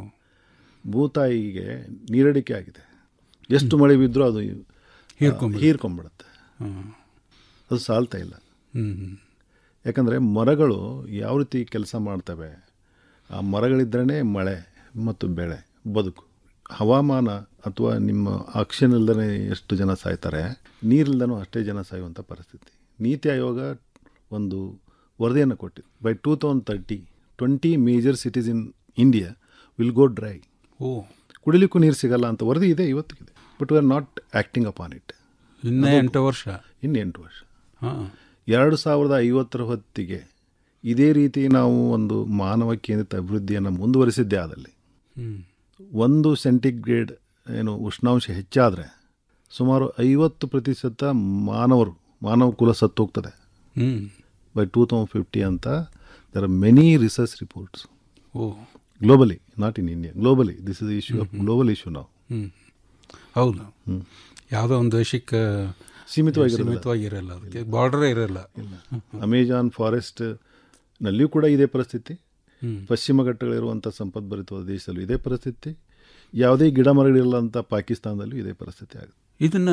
ಭೂತಾಯಿಗೆ ನೀರಡಿಕೆ ಆಗಿದೆ ಎಷ್ಟು ಮಳೆ ಬಿದ್ದರೂ ಅದು ಹೀರ್ಕೊಂಬಿಡುತ್ತೆ. ಹೀರ್ಕೊಂಡ್ಬಿಡುತ್ತೆ ಹ್ಮ್ ಅದು ಸಾಲ್ತಾ ಇಲ್ಲ ಹ್ಮ್ ಹ್ಮ್ ಯಾಕಂದರೆ ಮರಗಳು ಯಾವ ರೀತಿ ಕೆಲಸ ಮಾಡ್ತವೆ ಆ ಮರಗಳಿದ್ರೇ ಮಳೆ ಮತ್ತು ಬೆಳೆ ಬದುಕು ಹವಾಮಾನ ಅಥವಾ ನಿಮ್ಮ ಆಕ್ಷನ್ ಇಲ್ದೇ ಎಷ್ಟು ಜನ ಸಾಯ್ತಾರೆ ನೀರಿಲ್ದನೂ ಅಷ್ಟೇ ಜನ ಸಾಯುವಂಥ ಪರಿಸ್ಥಿತಿ ನೀತಿ ಆಯೋಗ ಒಂದು ವರದಿಯನ್ನು ಕೊಟ್ಟಿದೆ by two thousand thirty twenty major cities in India will go dry ಓ ಕುಡಿಲಿಕ್ಕೂ ನೀರು ಸಿಗಲ್ಲ ಅಂತ ವರದಿ ಇದೆ ಇವತ್ತಿಗಿದೆ but we are not acting upon it ಇನ್ನ ಎಂಟು ವರ್ಷ ಇನ್ನು ಎಂಟು ವರ್ಷ ಹಾಂ ಎರಡು ಸಾವಿರದ ಐವತ್ತರ ಹೊತ್ತಿಗೆ ಇದೇ ರೀತಿ ನಾವು ಒಂದು ಮಾನವ ಕೇಂದ್ರಿತ ಅಭಿವೃದ್ಧಿಯನ್ನು ಮುಂದುವರಿಸಿದ್ದೇ ಆದಲ್ಲಿ ಹ್ಮ್ ಒಂದು ಸೆಂಟಿಗ್ರೇಡ್ ಏನು ಉಷ್ಣಾಂಶ ಹೆಚ್ಚಾದರೆ ಸುಮಾರು ಐವತ್ತು ಪ್ರತಿಶತ ಮಾನವರು ಮಾನವ ಕುಲ ಸತ್ತು ಹೋಗ್ತದೆ hmm by two thousand fifty ಅಂತ there are many research reports ಓ globally not in India globally this is issue of global issue ನಾವು ಹ್ಮ್ ಹೌದು ಯಾವುದೋ ಒಂದು ದೇಶಕ್ಕೆ ಸೀಮಿತವಾಗಿರೋದಿಲ್ಲ. ಸೀಮಿತವಾಗಿರಲ್ಲ ಅದಕ್ಕೆ ಬಾರ್ಡರೇ ಇರಲ್ಲ ಅಮೆಜಾನ್ ಫಾರೆಸ್ಟ್ ನಲ್ಲಿಯೂ ಕೂಡ ಇದೇ ಪರಿಸ್ಥಿತಿ ಹ್ಮ್. ಪಶ್ಚಿಮ ಘಟ್ಟಗಳಿರುವಂಥ ಸಂಪದ್ಭರಿತವಾದ ದೇಶದಲ್ಲೂ ಇದೇ ಪರಿಸ್ಥಿತಿ ಯಾವುದೇ ಗಿಡ ಮರಗಳಿಲ್ಲಂಥ ಪಾಕಿಸ್ತಾನದಲ್ಲೂ ಇದೇ ಪರಿಸ್ಥಿತಿ ಆಗುತ್ತೆ ಇದನ್ನ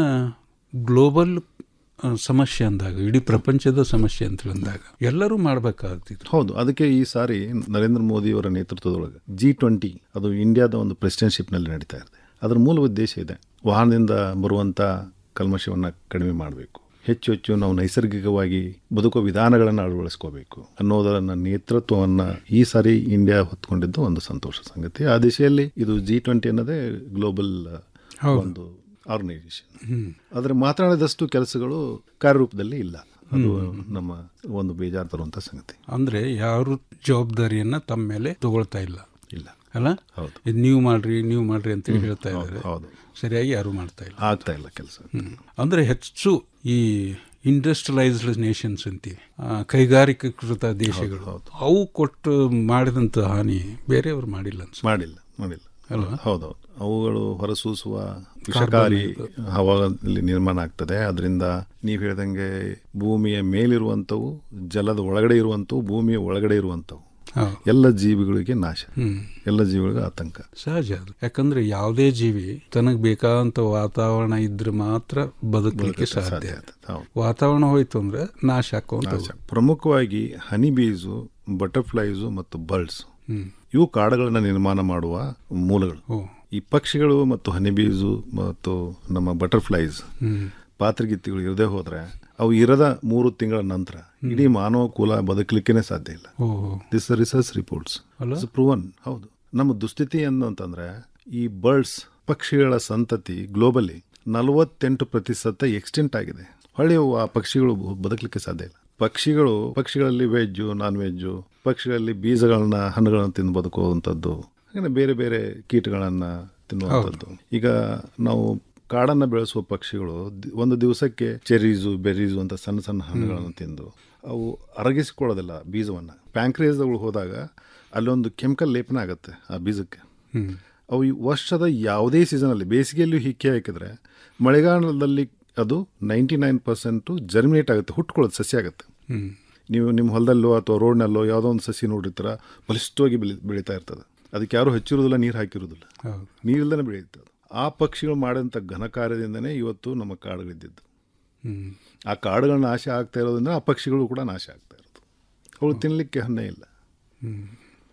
ಗ್ಲೋಬಲ್ ಆ, ಸಮಸ್ಯೆ ಅಂದಾಗ ಇಡೀ ಪ್ರಪಂಚದ ಸಮಸ್ಯೆ ಅಂತ ಅಂದಾಗ ಎಲ್ಲರೂ ಮಾಡಬೇಕಾಗ್ತಿತ್ತು ಹೌದು ಅದಕ್ಕೆ ಈ ಸಾರಿ ನರೇಂದ್ರ ಮೋದಿಯವರ ನೇತೃತ್ವದೊಳಗೆ ಜಿ ಟ್ವೆಂಟಿ ಅದು ಇಂಡಿಯಾದ ಒಂದು ಪ್ರೆಸಿಡೆನ್ಶಿಪ್ನಲ್ಲಿ ನಡೀತಾ ಇದೆ ಅದರ ಮೂಲ ಉದ್ದೇಶ ಇದೆ ವಾಹನದಿಂದ ಬರುವಂಥ ಕಲ್ಮಶವನ್ನು ಕಡಿಮೆ ಮಾಡಬೇಕು ಹೆಚ್ಚು ಹೆಚ್ಚು ನಾವು ನೈಸರ್ಗಿಕವಾಗಿ ಬದುಕುವ ವಿಧಾನಗಳನ್ನು ಅಳವಡಿಸ್ಕೋಬೇಕು ಅನ್ನೋದರ ನೇತೃತ್ವವನ್ನು ಈ ಸಾರಿ ಇಂಡಿಯಾ ಹೊತ್ಕೊಂಡಿದ್ದು ಒಂದು ಸಂತೋಷ ಸಂಗತಿ ಆ ದಿಶೆಯಲ್ಲಿ ಇದು ಜಿ ಟ್ವೆಂಟಿ ಅನ್ನೋದೇ ಗ್ಲೋಬಲ್ ಹೌದು. ಒಂದು ಆರ್ಗನೈಸೇಷನ್ ಹ್ಮ್. ಆದರೆ ಮಾತನಾಡಿದಷ್ಟು ಕೆಲಸಗಳು ಕಾರ್ಯರೂಪದಲ್ಲಿ ಇಲ್ಲ ಅದು ನಮ್ಮ ಒಂದು ಬೇಜಾರು ತರುವಂಥ ಸಂಗತಿ ಅಂದ್ರೆ ಯಾರು ಜವಾಬ್ದಾರಿಯನ್ನ ತಮ್ಮ ಮೇಲೆ ತಗೊಳ್ತಾ ಇಲ್ಲ ಇಲ್ಲ ಅಲ್ಲ ಹೌದು. ಇದು ನೀವು ಮಾಡ್ರಿ ನೀವು ಮಾಡ್ರಿ ಅಂತ ಹೇಳ್ತಾ ಇದ್ದಾರೆ ಹೌದು. ಸರಿಯಾಗಿ ಯಾರು ಮಾಡ್ತಾ ಇಲ್ಲ ಆಗ್ತಾ ಇಲ್ಲ ಕೆಲಸ ಹ್ಮ್. ಅಂದ್ರೆ ಹೆಚ್ಚು ಈ ಇಂಡಸ್ಟ್ರಿಯಲೈಸ್ಡ್ ನೇಷನ್ಸ್ ಅಂತೀವಿ ಆ, ಕೈಗಾರಿಕೀಕೃತ ದೇಶಗಳು ಅವು ಕೊಟ್ಟು ಮಾಡಿದಂಥ ಹಾನಿ ಬೇರೆಯವರು ಮಾಡಿಲ್ಲ ಅನ್ಸುತ್ತೆ ಮಾಡಿಲ್ಲ ಮಾಡಿಲ್ಲ ಅಲ್ವಾ? ಹೌದೌದು ಅವುಗಳು ಹೊರಸೂಸುವ ವಿಷಕಾರಿ ಹವಾದಲ್ಲಿ ನಿರ್ಮಾಣ ಆಗ್ತದೆ ಅದರಿಂದ ನೀವು ಹೇಳ್ದಂಗೆ ಭೂಮಿಯ ಮೇಲಿರುವಂಥವು ಜಲದ ಒಳಗಡೆ ಇರುವಂಥವು ಭೂಮಿಯ ಒಳಗಡೆ ಇರುವಂಥವು ಹೌದು. ಎಲ್ಲ ಜೀವಿಗಳಿಗೆ ನಾಶ ಹ್ಮ್. ಎಲ್ಲ ಜೀವಿಗಳಿಗೆ ಆತಂಕ ಸಹಜ ಅದು ಯಾಕಂದ್ರೆ ಯಾವುದೇ ಜೀವಿ ತನಗೆ ಬೇಕಾದಂತ ವಾತಾವರಣ ಇದ್ರೆ ಮಾತ್ರ ಬದುಕಲಿಕ್ಕೆ ಬದುಕಲಿಕ್ಕೆ ಸಾಧ್ಯ ಸಾಧ್ಯ ಆಗುತ್ತೆ. ಹೌದು. ವಾತಾವರಣ ಹೋಯ್ತು ಅಂದ್ರೆ ನಾಶ ಹಾಕೋಂತ ನಾಶ. ಪ್ರಮುಖವಾಗಿ ಹನಿ ಬೀಸು ಬಟರ್ಫ್ಲೈಸು ಮತ್ತು ಬರ್ಡ್ಸ್ ಹ್ಮ್. ಇವು ಕಾಡುಗಳನ್ನು ನಿರ್ಮಾಣ ಮಾಡುವ ಮೂಲಗಳು ಓ. ಈ ಪಕ್ಷಿಗಳು ಮತ್ತು ಹನಿಬೀಸು ಮತ್ತು ನಮ್ಮ ಬಟರ್ಫ್ಲೈಸ್ ಹ್ಮ್. ಪಾತ್ರಗಿತ್ತಿಗಳು ಇರದೇ ಹೋದ್ರೆ ಅವು ಇರದ ಮೂರು ತಿಂಗಳ ನಂತರ ಇಡೀ ಮಾನವ ಕುಲ ಬದುಕಲಿಕ್ಕೇನೆ ಸಾಧ್ಯ ಇಲ್ಲ ಓ ದಿಸ್ ರಿಸರ್ಚ್ ರಿಪೋರ್ಟ್ಸ್ ಅಲ್ಲ? ಪ್ರೂವನ್ ಹೌದು ನಮ್ಮ ದುಸ್ಥಿತಿ ಏನು ಅಂತಂದ್ರೆ ಈ ಬರ್ಡ್ಸ್ ಪಕ್ಷಿಗಳ ಸಂತತಿ ಗ್ಲೋಬಲಿ ನಲವತ್ತೆಂಟು ಪ್ರತಿಶತ ಎಕ್ಸ್ಟೆಂಟ್ ಆಗಿದೆ ಹೊಳ್ಳಿ ಅವು ಆ ಪಕ್ಷಿಗಳು ಬ- ಬದುಕಲಿಕ್ಕೆ ಸಾಧ್ಯ ಇಲ್ಲ ಪಕ್ಷಿಗಳು ಪಕ್ಷಿಗಳಲ್ಲಿ ವೆಜ್ಜು ನಾನ್ ವೆಜ್ಜು ಪಕ್ಷಿಗಳಲ್ಲಿ ಬೀಜಗಳನ್ನ ಹಣ್ಣುಗಳನ್ನ ತಿಂದು ಬದುಕುವಂಥದ್ದು ಹಾಗೆ ಬೇರೆ ಬೇರೆ ಕೀಟಗಳನ್ನ ತಿನ್ನುವಂಥದ್ದು ಈಗ ನಾವು ಕಾಡನ್ನು ಬೆಳೆಸುವ ಪಕ್ಷಿಗಳು ದಿ- ಒಂದು ದಿವಸಕ್ಕೆ ಚೆರೀಸು ಬೆರೀಸು ಅಂತ ಸಣ್ಣ ಸಣ್ಣ ಹಣ್ಣುಗಳನ್ನು ತಿಂದು ಅವು ಅರಗಿಸಿಕೊಳ್ಳೋದಿಲ್ಲ ಬೀಜವನ್ನು ಪ್ಯಾಂಕ್ರೇಸ್ಗಳು ಹೋದಾಗ ಅಲ್ಲೊಂದು ಕೆಮಿಕಲ್ ಲೇಪನ ಆಗುತ್ತೆ ಆ ಬೀಜಕ್ಕೆ ಹ್ಮ್. ಅವು ಈ ವರ್ಷದ ಯಾವುದೇ ಸೀಸನಲ್ಲಿ ಬೇಸಿಗೆಯಲ್ಲೂ ಹಿಕ್ಕಿ ಹಾಕಿದ್ರೆ ಮಳೆಗಾಲದಲ್ಲಿ ಅದು ನೈಂಟಿ ನೈನ್ ಪರ್ಸೆಂಟು ಜರ್ಮಿನೇಟ್ ಆಗುತ್ತೆ ಹುಟ್ಕೊಳ್ಳೋದು ಸಸ್ಯ ಆಗುತ್ತೆ ಹ್ಮ್. ನೀವು ನಿಮ್ಮ ಹೊಲದಲ್ಲೋ ಅಥವಾ ರೋಡ್ನಲ್ಲೋ ಯಾವುದೋ ಒಂದು ಸಸಿ ನೋಡಿರ್ತೀರ ಬಲಿಷ್ಠವಾಗಿ ಬೆಳಿ ಬೆಳೀತಾ ಇರ್ತದೆ ಅದಕ್ಕೆ ಯಾರು ಹಚ್ಚಿರೋದಿಲ್ಲ ನೀರು ಹಾಕಿರೋದಿಲ್ಲ ಹೌದು. ನೀರಿಲ್ಲದೇ ಬೆಳೆಯುತ್ತೆ ಅದು ಆ ಪಕ್ಷಿಗಳು ಮಾಡಿದಂಥ ಘನ ಕಾರ್ಯದಿಂದನೇ ಇವತ್ತು ನಮ್ಮ ಕಾಡುಗಳಿದ್ದಿದ್ದು ಹ್ಮ್. ಆ ಕಾಡುಗಳ ನಾಶ ಆಗ್ತಾ ಇರೋದ್ರಿಂದ ಆ ಪಕ್ಷಿಗಳು ಕೂಡ ನಾಶ ಆಗ್ತಾ ಇರೋದು ಅವಳು ತಿನ್ನಲಿಕ್ಕೆ ಹಣ್ಣೇ ಇಲ್ಲ ಹ್ಮ್.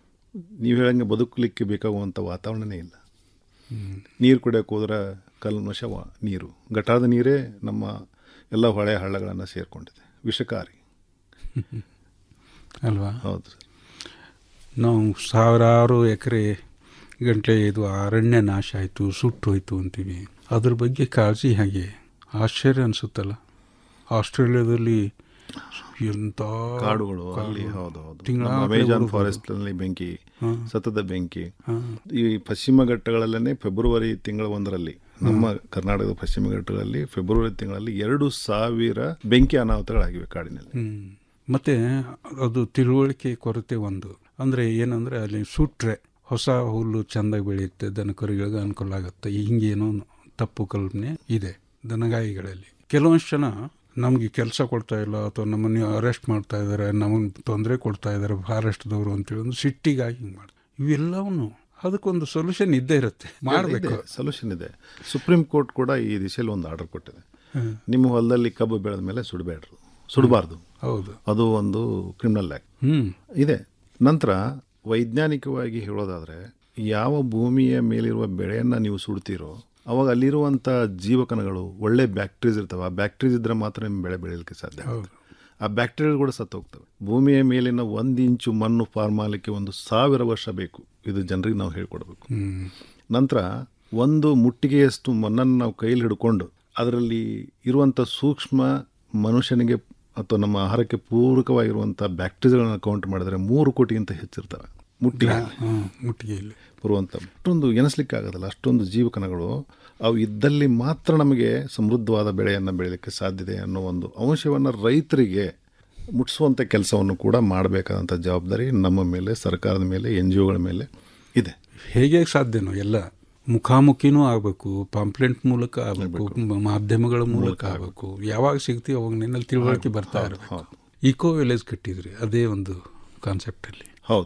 ನೀವು ಹೇಳಂಗೆ ಬದುಕಲಿಕ್ಕೆ ಬೇಕಾಗುವಂಥ ವಾತಾವರಣನೇ ಇಲ್ಲ ಹ್ಮ್. ನೀರು ಕುಡಿಯೋಕೆ ಹೋದ್ರೆ ಕಲ್ಮಶ ವ- ನೀರು ಗಟಾರದ ನೀರೇ ನಮ್ಮ ಎಲ್ಲ ಹೊಳೆ ಹಳ್ಳಗಳನ್ನು ಸೇರಿಕೊಂಡಿದೆ ವಿಷಕಾರಿ ಅಲ್ವಾ ಹೌದು ನಾವು ಸಾವಿರಾರು ಎಕರೆ ಗಂಟೆ ಇದು ಅರಣ್ಯ ನಾಶ ಆಯಿತು ಸುಟ್ಟು ಹೋಯ್ತು ಅಂತೀವಿ ಅದ್ರ ಬಗ್ಗೆ ಕಾಳಜಿ ಹಾಗೆ ಆಶ್ಚರ್ಯ ಅನಿಸುತ್ತಲ್ಲ ಆಸ್ಟ್ರೇಲಿಯಾದಲ್ಲಿ ಎಂಥ ಕಾಡುಗಳು ಅಲ್ಲಿ ಕಾಡುಗಳು. ಹೌದು ಹೌದು ತಿಂಗಳಾಗಲೇ ನಮ್ಮ ಅಮೆಜಾನ್ ಉರುಬೋದು. ಫಾರೆಸ್ಟ್ ನಲ್ಲಿ ಬೆಂಕಿ ಹಾ. ಸತತ ಬೆಂಕಿ ಹಾ. ಈ ಪಶ್ಚಿಮ ಘಟ್ಟಗಳಲ್ಲೇ ಫೆಬ್ರವರಿ ತಿಂಗಳ ಒಂದರಲ್ಲಿ ನಮ್ಮ ಕರ್ನಾಟಕದ ಪಶ್ಚಿಮ ಘಟ್ಟಗಳಲ್ಲಿ ಫೆಬ್ರವರಿ ತಿಂಗಳಲ್ಲಿ ಎರಡು ಸಾವಿರ ಬೆಂಕಿ ಅನಾಹುತಗಳಾಗಿವೆ ಕಾಡಿನಲ್ಲಿ ಹ್ಮ್. ಮತ್ತೆ ಅದು ತಿಳುವಳಿಕೆ ಕೊರತೆ ಒಂದು ಅಂದರೆ ಏನಂದರೆ ಅಲ್ಲಿ ಸುಟ್ರೆ ಹೊಸ ಹುಲ್ಲು ಚೆಂದಾಗಿ ಬೆಳೆಯುತ್ತೆ ದನಕರುಗಳಿಗೆ ಅನುಕೂಲ ಆಗುತ್ತೆ ಹಿಂಗೇನೋ ತಪ್ಪು ಕಲ್ಪನೆ ಇದೆ ದನಗಾಯಿಗಳಲ್ಲಿ ಕೆಲವೊಂದು ಜನ ನಮಗೆ ಕೆಲಸ ಕೊಡ್ತಾ ಇಲ್ಲ ಅಥವಾ ನಮ್ಮನ್ನು ಅರೆಸ್ಟ್ ಮಾಡ್ತಾ ಇದ್ದಾರೆ ನಮಗೆ ತೊಂದರೆ ಕೊಡ್ತಾ ಇದ್ದಾರೆ ಫಾರೆಸ್ಟ್ದವರು ಅಂತೇಳಿ ಒಂದು ಸಿಟ್ಟಿಗಾಗಿ ಹಿಂಗೆ ಮಾಡಿ ಇವೆಲ್ಲವನ್ನು ಅದಕ್ಕೊಂದು ಸೊಲ್ಯೂಷನ್ ಇದ್ದೇ ಇರುತ್ತೆ ಮಾಡಬೇಕು ಸೊಲ್ಯೂಷನ್ ಇದೆ ಸುಪ್ರೀಂ ಕೋರ್ಟ್ ಕೂಡ ಈ ದಿಶೆಯಲ್ಲಿ ಒಂದು ಆರ್ಡರ್ ಕೊಟ್ಟಿದೆ ಹ್ಮ್. ನಿಮ್ಮ ಹೊಲದಲ್ಲಿ ಕಬ್ಬು ಬೆಳೆದ ಮೇಲೆ ಸುಡಬೇಡ್ರು ಸುಡಬಾರ್ದು ಹೌದು ಅದು ಒಂದು ಕ್ರಿಮಿನಲ್ ಆ್ಯಕ್ಟ್ ಹ್ಮ್ ಇದೆ ನಂತರ ವೈಜ್ಞಾನಿಕವಾಗಿ ಹೇಳೋದಾದರೆ ಯಾವ ಭೂಮಿಯ ಮೇಲಿರುವ ಬೆಳೆಯನ್ನು ನೀವು ಸುಡ್ತೀರೋ ಅವಾಗ ಅಲ್ಲಿರುವಂಥ ಜೀವಕಣಗಳು ಒಳ್ಳೆ ಬ್ಯಾಕ್ಟೀರಿಯಸ್ ಇರ್ತವೆ ಆ ಬ್ಯಾಕ್ಟೀರಿಯಸ್ ಇದ್ರೆ ಮಾತ್ರ ನಿಮ್ಮ ಬೆಳೆ ಬೆಳೆಯಲಿಕ್ಕೆ ಸಾಧ್ಯ ಆಗುತ್ತೆ. ಆ ಬ್ಯಾಕ್ಟೀರಿಯಾ ಕೂಡ ಸತ್ತು ಹೋಗ್ತವೆ ಭೂಮಿಯ ಮೇಲಿನ ಒಂದು ಇಂಚು ಮಣ್ಣು ಫಾರ್ಮ್ ಮಾಡಲಿಕ್ಕೆ ಒಂದು ಸಾವಿರ ವರ್ಷ ಬೇಕು ಇದು ಜನರಿಗೆ ನಾವು ಹೇಳ್ಕೊಡ್ಬೇಕು ಹ್ಮ್ ನಂತರ ಒಂದು ಮುಟ್ಟಿಗೆಯಷ್ಟು ಮಣ್ಣನ್ನು ನಾವು ಕೈಯಲ್ಲಿ ಹಿಡ್ಕೊಂಡು ಅದರಲ್ಲಿ ಇರುವಂಥ ಸೂಕ್ಷ್ಮ ಮನುಷ್ಯನಿಗೆ ಅಥವಾ ನಮ್ಮ ಆಹಾರಕ್ಕೆ ಪೂರಕವಾಗಿರುವಂಥ ಬ್ಯಾಕ್ಟೀರಿಯಾಗಳನ್ನ ಕೌಂಟ್ ಮಾಡಿದರೆ ಮೂರು ಕೋಟಿಗಿಂತ ಹೆಚ್ಚಿರ್ತವೆ ಮುಟ್ಟಿಗೆ ಹ್ಮ್, ಮುಟ್ಟಿಗೆಯಲ್ಲಿ ಬರುವಂಥ ಅಷ್ಟೊಂದು ಎನಿಸ್ಲಿಕ್ಕೆ ಆಗೋದಿಲ್ಲ ಅಷ್ಟೊಂದು ಜೀವಕಣಗಳು ಅವು ಇದ್ದಲ್ಲಿ ಮಾತ್ರ ನಮಗೆ ಸಮೃದ್ಧವಾದ ಬೆಳೆಯನ್ನು ಬೆಳೀಲಿಕ್ಕೆ ಸಾಧ್ಯತೆ ಅನ್ನೋ ಒಂದು ಅಂಶವನ್ನು ರೈತರಿಗೆ ಮುಟ್ಟಿಸುವಂಥ ಕೆಲಸವನ್ನು ಕೂಡ ಮಾಡಬೇಕಾದಂಥ ಜವಾಬ್ದಾರಿ ನಮ್ಮ ಮೇಲೆ ಸರ್ಕಾರದ ಮೇಲೆ ಎನ್ ಜಿ ಒಗಳ ಮೇಲೆ ಇದೆ ಹೇಗೆ ಸಾಧ್ಯನೋ ಎಲ್ಲ ಮುಖಾಮುಖಿನೂ ಆಗಬೇಕು ಪಾಂಪ್ಲೆಂಟ್ ಮೂಲಕ ಆಗಬೇಕು ಮಾಧ್ಯಮಗಳ ಮೂಲಕ ಆಗಬೇಕು ಯಾವಾಗ ಸಿಗ್ತೀವಿ ಅವಾಗ ನಿನ್ನಲ್ಲಿ ತಿಳುವಳಿಕೆ ಬರ್ತಾ ಇರಬೇಕು ಇಕೋ ವಿಲೇಜ್ ಕಟ್ಟಿದ್ರಿ ಅದೇ ಒಂದು ಕಾನ್ಸೆಪ್ಟಲ್ಲಿ ಹೌದು ಸರ್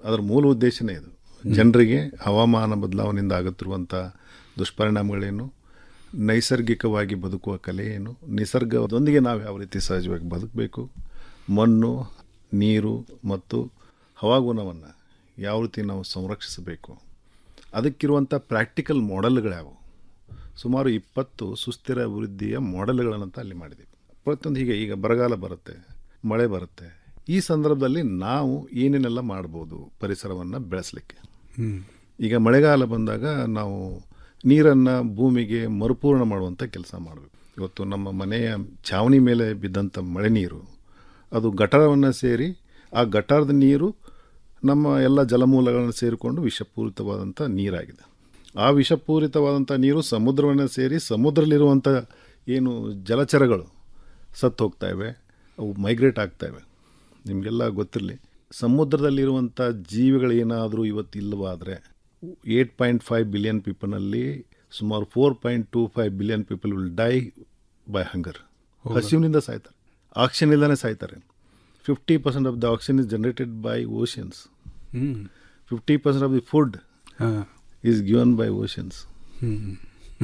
ಅದರ ಮೂಲ ಉದ್ದೇಶನೇ ಇದು ಜನರಿಗೆ ಹವಾಮಾನ ಬದಲಾವಣೆಯಿಂದ ಆಗುತ್ತಿರುವಂಥ ದುಷ್ಪರಿಣಾಮಗಳೇನು ನೈಸರ್ಗಿಕವಾಗಿ ಬದುಕುವ ಕಲೆ ಏನು ನಿಸರ್ಗದೊಂದಿಗೆ ನಾವು ಯಾವ ರೀತಿ ಸಹಜವಾಗಿ ಬದುಕಬೇಕು ಮಣ್ಣು ನೀರು ಮತ್ತು ಹವಾಗುಣವನ್ನು ಯಾವ ರೀತಿ ನಾವು ಸಂರಕ್ಷಿಸಬೇಕು ಅದಕ್ಕಿರುವಂಥ ಪ್ರಾಕ್ಟಿಕಲ್ ಮಾಡೆಲ್ಗಳ್ಯಾವು ಸುಮಾರು ಇಪ್ಪತ್ತು ಸುಸ್ಥಿರ ಅಭಿವೃದ್ಧಿಯ ಮಾಡೆಲ್ಗಳನ್ನಂತ ಅಲ್ಲಿ ಮಾಡಿದ್ದೀವಿ ಪ್ರತಿಯೊಂದು ಹೀಗೆ ಈಗ ಬರಗಾಲ ಬರುತ್ತೆ ಮಳೆ ಬರುತ್ತೆ ಈ ಸಂದರ್ಭದಲ್ಲಿ ನಾವು ಏನೇನೆಲ್ಲ ಮಾಡ್ಬೋದು ಪರಿಸರವನ್ನು ಬೆಳೆಸಲಿಕ್ಕೆ ಹ್ಮ್. ಈಗ ಮಳೆಗಾಲ ಬಂದಾಗ ನಾವು ನೀರನ್ನು ಭೂಮಿಗೆ ಮರುಪೂರ್ಣ ಮಾಡುವಂಥ ಕೆಲಸ ಮಾಡಬೇಕು ಇವತ್ತು ನಮ್ಮ ಮನೆಯ ಛಾವಣಿ ಮೇಲೆ ಬಿದ್ದಂಥ ಮಳೆ ನೀರು ಅದು ಗಟಾರವನ್ನು ಸೇರಿ ಆ ಗಟಾರದ ನೀರು ನಮ್ಮ ಎಲ್ಲ ಜಲಮೂಲಗಳನ್ನು ಸೇರಿಕೊಂಡು ವಿಷಪೂರಿತವಾದಂಥ ನೀರಾಗಿದೆ ಆ ವಿಷಪೂರಿತವಾದಂಥ ನೀರು ಸಮುದ್ರವನ್ನು ಸೇರಿ ಸಮುದ್ರದಲ್ಲಿರುವಂಥ ಏನು ಜಲಚರಗಳು ಸತ್ತು ಹೋಗ್ತಾ ಇವೆ ಅವು ಮೈಗ್ರೇಟ್ ಆಗ್ತಾ ಇವೆ ನಿಮಗೆಲ್ಲ ಗೊತ್ತಿರಲಿ ಸಮುದ್ರದಲ್ಲಿರುವಂಥ ಜೀವಿಗಳು ಏನಾದರೂ ಇವತ್ತು ಇಲ್ಲವಾದರೆ ಏಯ್ಟ್ ಪಾಯಿಂಟ್ ಫೈವ್ ಬಿಲಿಯನ್ ಪೀಪಲ್ನಲ್ಲಿ ಸುಮಾರು four point two five billion people will die by hunger ಹೌದಾ? ಹಸಿವಿನಿಂದ ಸಾಯ್ತಾರೆ ಆಕ್ಸಿಜನ್ ಇಲ್ಲದೇ ಸಾಯ್ತಾರೆ fifty percent of the oxygen is generated by oceans hmm. Fifty percent of the food ಹಾ. Is given by oceans hmm.